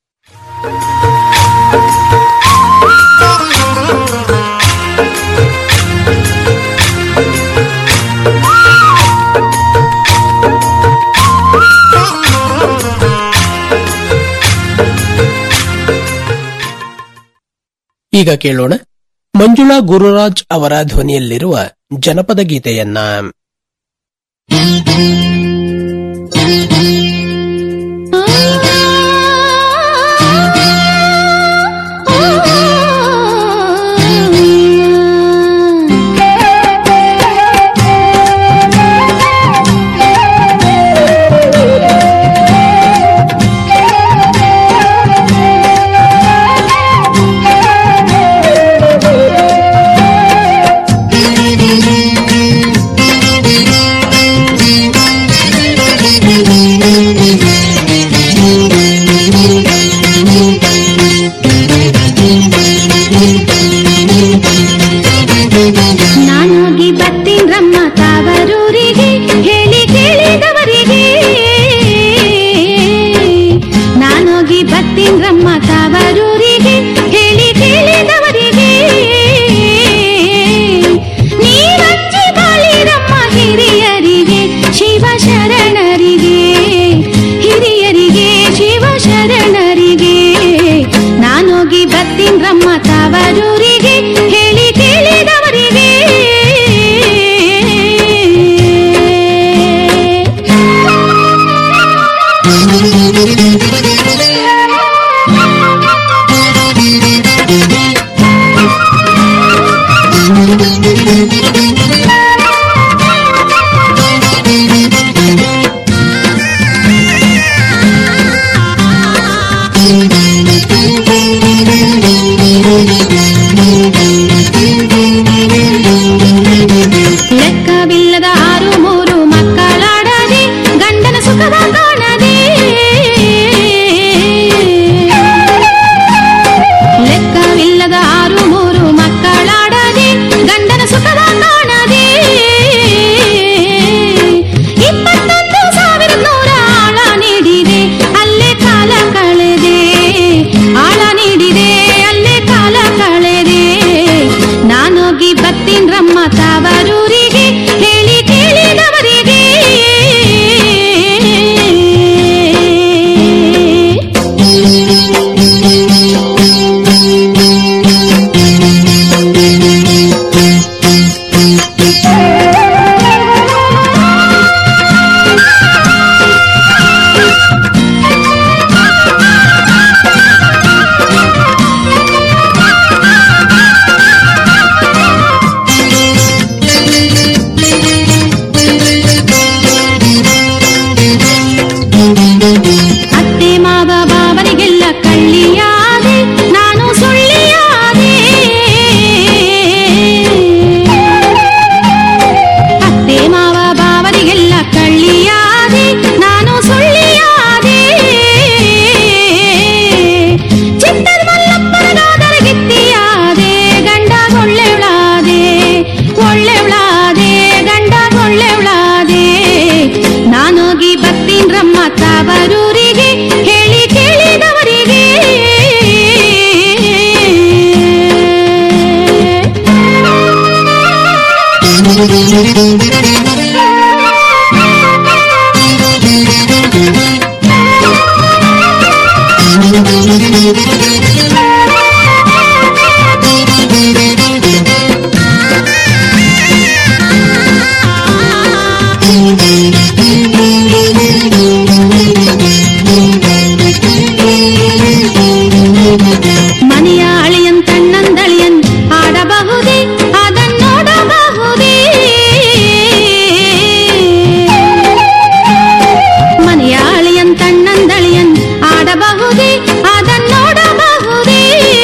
ಈಗ ಕೇಳೋಣ ಮಂಜುಳಾ ಗುರುರಾಜ್ ಅವರ ಧ್ವನಿಯಲ್ಲಿರುವ ಜನಪದ ಗೀತೆಯನ್ನ ನಾನೋಗಿ ಬರ್ತೀನ್ರಮ್ಮ ತಾವರೂರಿಗೆ ಹೇಳಿ ಕೇಳಿದವರಿಗೆ ನಾನೋಗಿ ಬರ್ತೀನ್ರಮ್ಮ ತಾವರೂರಿಗೆ ಹೇಳಿ ಕೇಳಿದವರಿಗೆ ನೀವಂಚಿ ಬಾಳಿರಮ್ಮ ಹಿರಿಯರಿಗೆ ಶಿವ ಶರಣರಿಗೆ ಹಿರಿಯರಿಗೆ ಶಿವ ಶರಣರಿಗೆ ನಾನೋಗಿ ಬರ್ತೀನ್ರಮ್ಮ ತಾವರೂರಿಗೆ ಹೇಳಿ ಕೇಳಿದವರಿಗೆ ಮನೆಯ ಅಳಿಯನ್ ತಣ್ಣಂದಳಿಯನ್ ಆಡಬಹುದೇ ಅದನ್ನೋಡಬಹುದೇ ಮನೆಯ ಅಳಿಯನ್ ತಣ್ಣಂದಳಿಯನ್ ಆಡಬಹುದೇ ಅದನ್ನೋಡಬಹುದೇ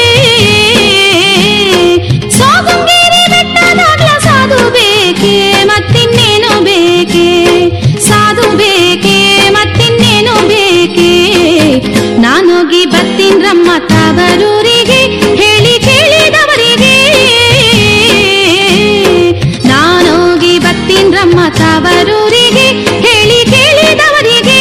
ಸಾಗುಂಗೇರಿ ಬೆಟ್ಟದಾಗ್ಲ ಸಾಧು ಬೇಕೇ ಮತ್ತಿನ್ನೇನು ಬೇಕೇ ಸಾಧು ಬೇಕೇ ಮತ್ತಿನ್ನೇನು ಬೇಕೇ ನಾನೋಗಿ ಬತ್ತೀನ್ರಮ್ಮ ತವರೂರಿಗೆ ಹೇಳಿ ಕೇಳಿದವರಿಗೆ ನಾನೋಗಿ ಬತ್ತೀನ್ರಮ್ಮ ತವರೂರಿಗೆ ಹೇಳಿ ಕೇಳಿದವರಿಗೆ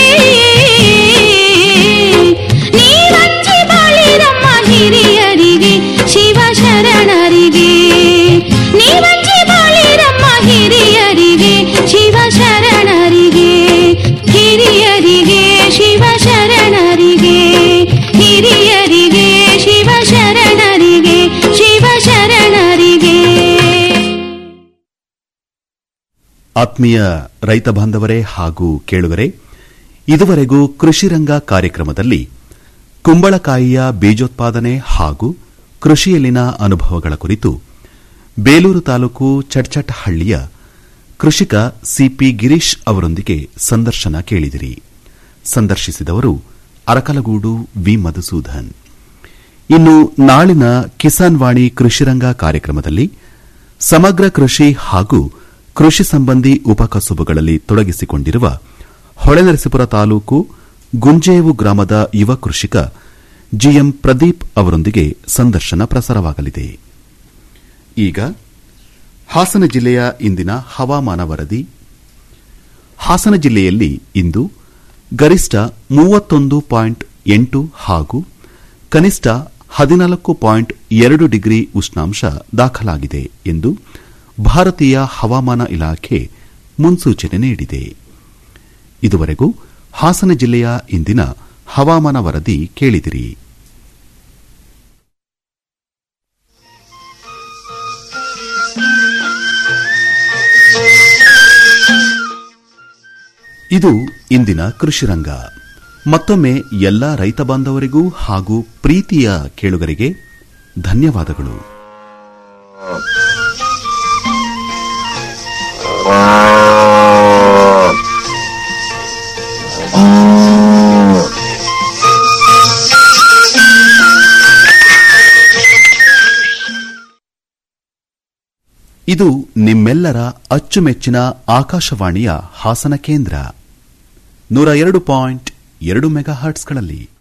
ನೀವಂಚಿ ಬಾಳಿರಮ್ಮ ಹಿರಿಯರಿಗೆ ಶಿವ ಶರಣರಿಗೆ ನೀವಂಚಿ ಬಾಳಿರಮ್ಮ ಹಿರಿಯರಿಗೆ ಶಿವ ಶರಣರಿಗೆ ಹಿರಿಯರಿಗೆ ಶಿವ ಶರಣರಿಗೆ ಹಿರಿಯರಿಗೆ ಶಿವ ಶರಣರಿಗೆ ಶಿವ ಶರಣರಿಗೆ ಆತ್ಮೀಯ ರೈತ ಬಾಂಧವರೇ ಹಾಗೂ ಕೇಳುಗರೆ ಇದುವರೆಗೂ ಕೃಷಿರಂಗ ಕಾರ್ಯಕ್ರಮದಲ್ಲಿ ಕುಂಬಳಕಾಯಿಯ ಬೀಜೋತ್ಪಾದನೆ ಹಾಗೂ ಕೃಷಿಯಲ್ಲಿನ ಅನುಭವಗಳ ಕುರಿತು ಬೇಲೂರು ತಾಲೂಕು ಚಡ್ಚಟಹಳ್ಳಿಯ ಕೃಷಿಕ ಸಿಪಿ ಗಿರೀಶ್ ಅವರೊಂದಿಗೆ ಸಂದರ್ಶನ ಕೇಳಿದಿರಿ ಸಂದರ್ಶಿಸಿದವರು ಅರಕಲಗೂಡು ವಿ ಮಧುಸೂದನ್ ಇನ್ನು ನಾಳಿನ ಕಿಸಾನ್ ವಾಣಿ ಕೃಷಿರಂಗ ಕಾರ್ಯಕ್ರಮದಲ್ಲಿ ಸಮಗ್ರ ಕೃಷಿ ಹಾಗೂ ಕೃಷಿ ಸಂಬಂಧಿ ಉಪಕಸುಬುಗಳಲ್ಲಿ ತೊಡಗಿಸಿಕೊಂಡಿರುವ ಹೊಳೆನರಸೀಪುರ ತಾಲೂಕು ಗುಂಜೇವು ಗ್ರಾಮದ ಯುವ ಕೃಷಿಕ ಜಿಎಂ ಪ್ರದೀಪ್ ಅವರೊಂದಿಗೆ ಸಂದರ್ಶನ ಪ್ರಸಾರವಾಗಲಿದೆ ಈಗ ಹಾಸನ ಜಿಲ್ಲೆಯ ಇಂದಿನ ಹವಾಮಾನ ವರದಿ ಹಾಸನ ಜಿಲ್ಲೆಯಲ್ಲಿ ಇಂದು ಗರಿಷ್ಠ ಮೂವತ್ತೊಂದು ಪಾಯಿಂಟ್ ಎಂಟು ಹಾಗೂ ಕನಿಷ್ಠ ಹದಿನಾಲ್ಕು ಪಾಯಿಂಟ್ ಎರಡು ಡಿಗ್ರಿ ಉಷ್ಣಾಂಶ ದಾಖಲಾಗಿದೆ ಎಂದು ಭಾರತೀಯ ಹವಾಮಾನ ಇಲಾಖೆ ಮುನ್ಸೂಚನೆ ನೀಡಿದೆ ಇದುವರೆಗೂ ಹಾಸನ ಜಿಲ್ಲೆಯ ಇಂದಿನ ಹವಾಮಾನ ವರದಿ ಕೇಳಿದಿರಿ ಇದು ಇಂದಿನ ಕೃಷಿರಂಗ ಮತ್ತೊಮ್ಮೆ ಎಲ್ಲ ರೈತ ಬಾಂಧವರಿಗೂ ಹಾಗೂ ಪ್ರೀತಿಯ ಕೇಳುಗರಿಗೆ ಧನ್ಯವಾದಗಳು ಇದು ನಿಮ್ಮೆಲ್ಲರ ಅಚ್ಚುಮೆಚ್ಚಿನ ಆಕಾಶವಾಣಿಯ ಹಾಸನ ಕೇಂದ್ರ ನೂರ ಎರಡು ಪಾಯಿಂಟ್ ಎರಡು ಮೆಗಾ ಹರ್ಟ್ಸ್ಗಳಲ್ಲಿ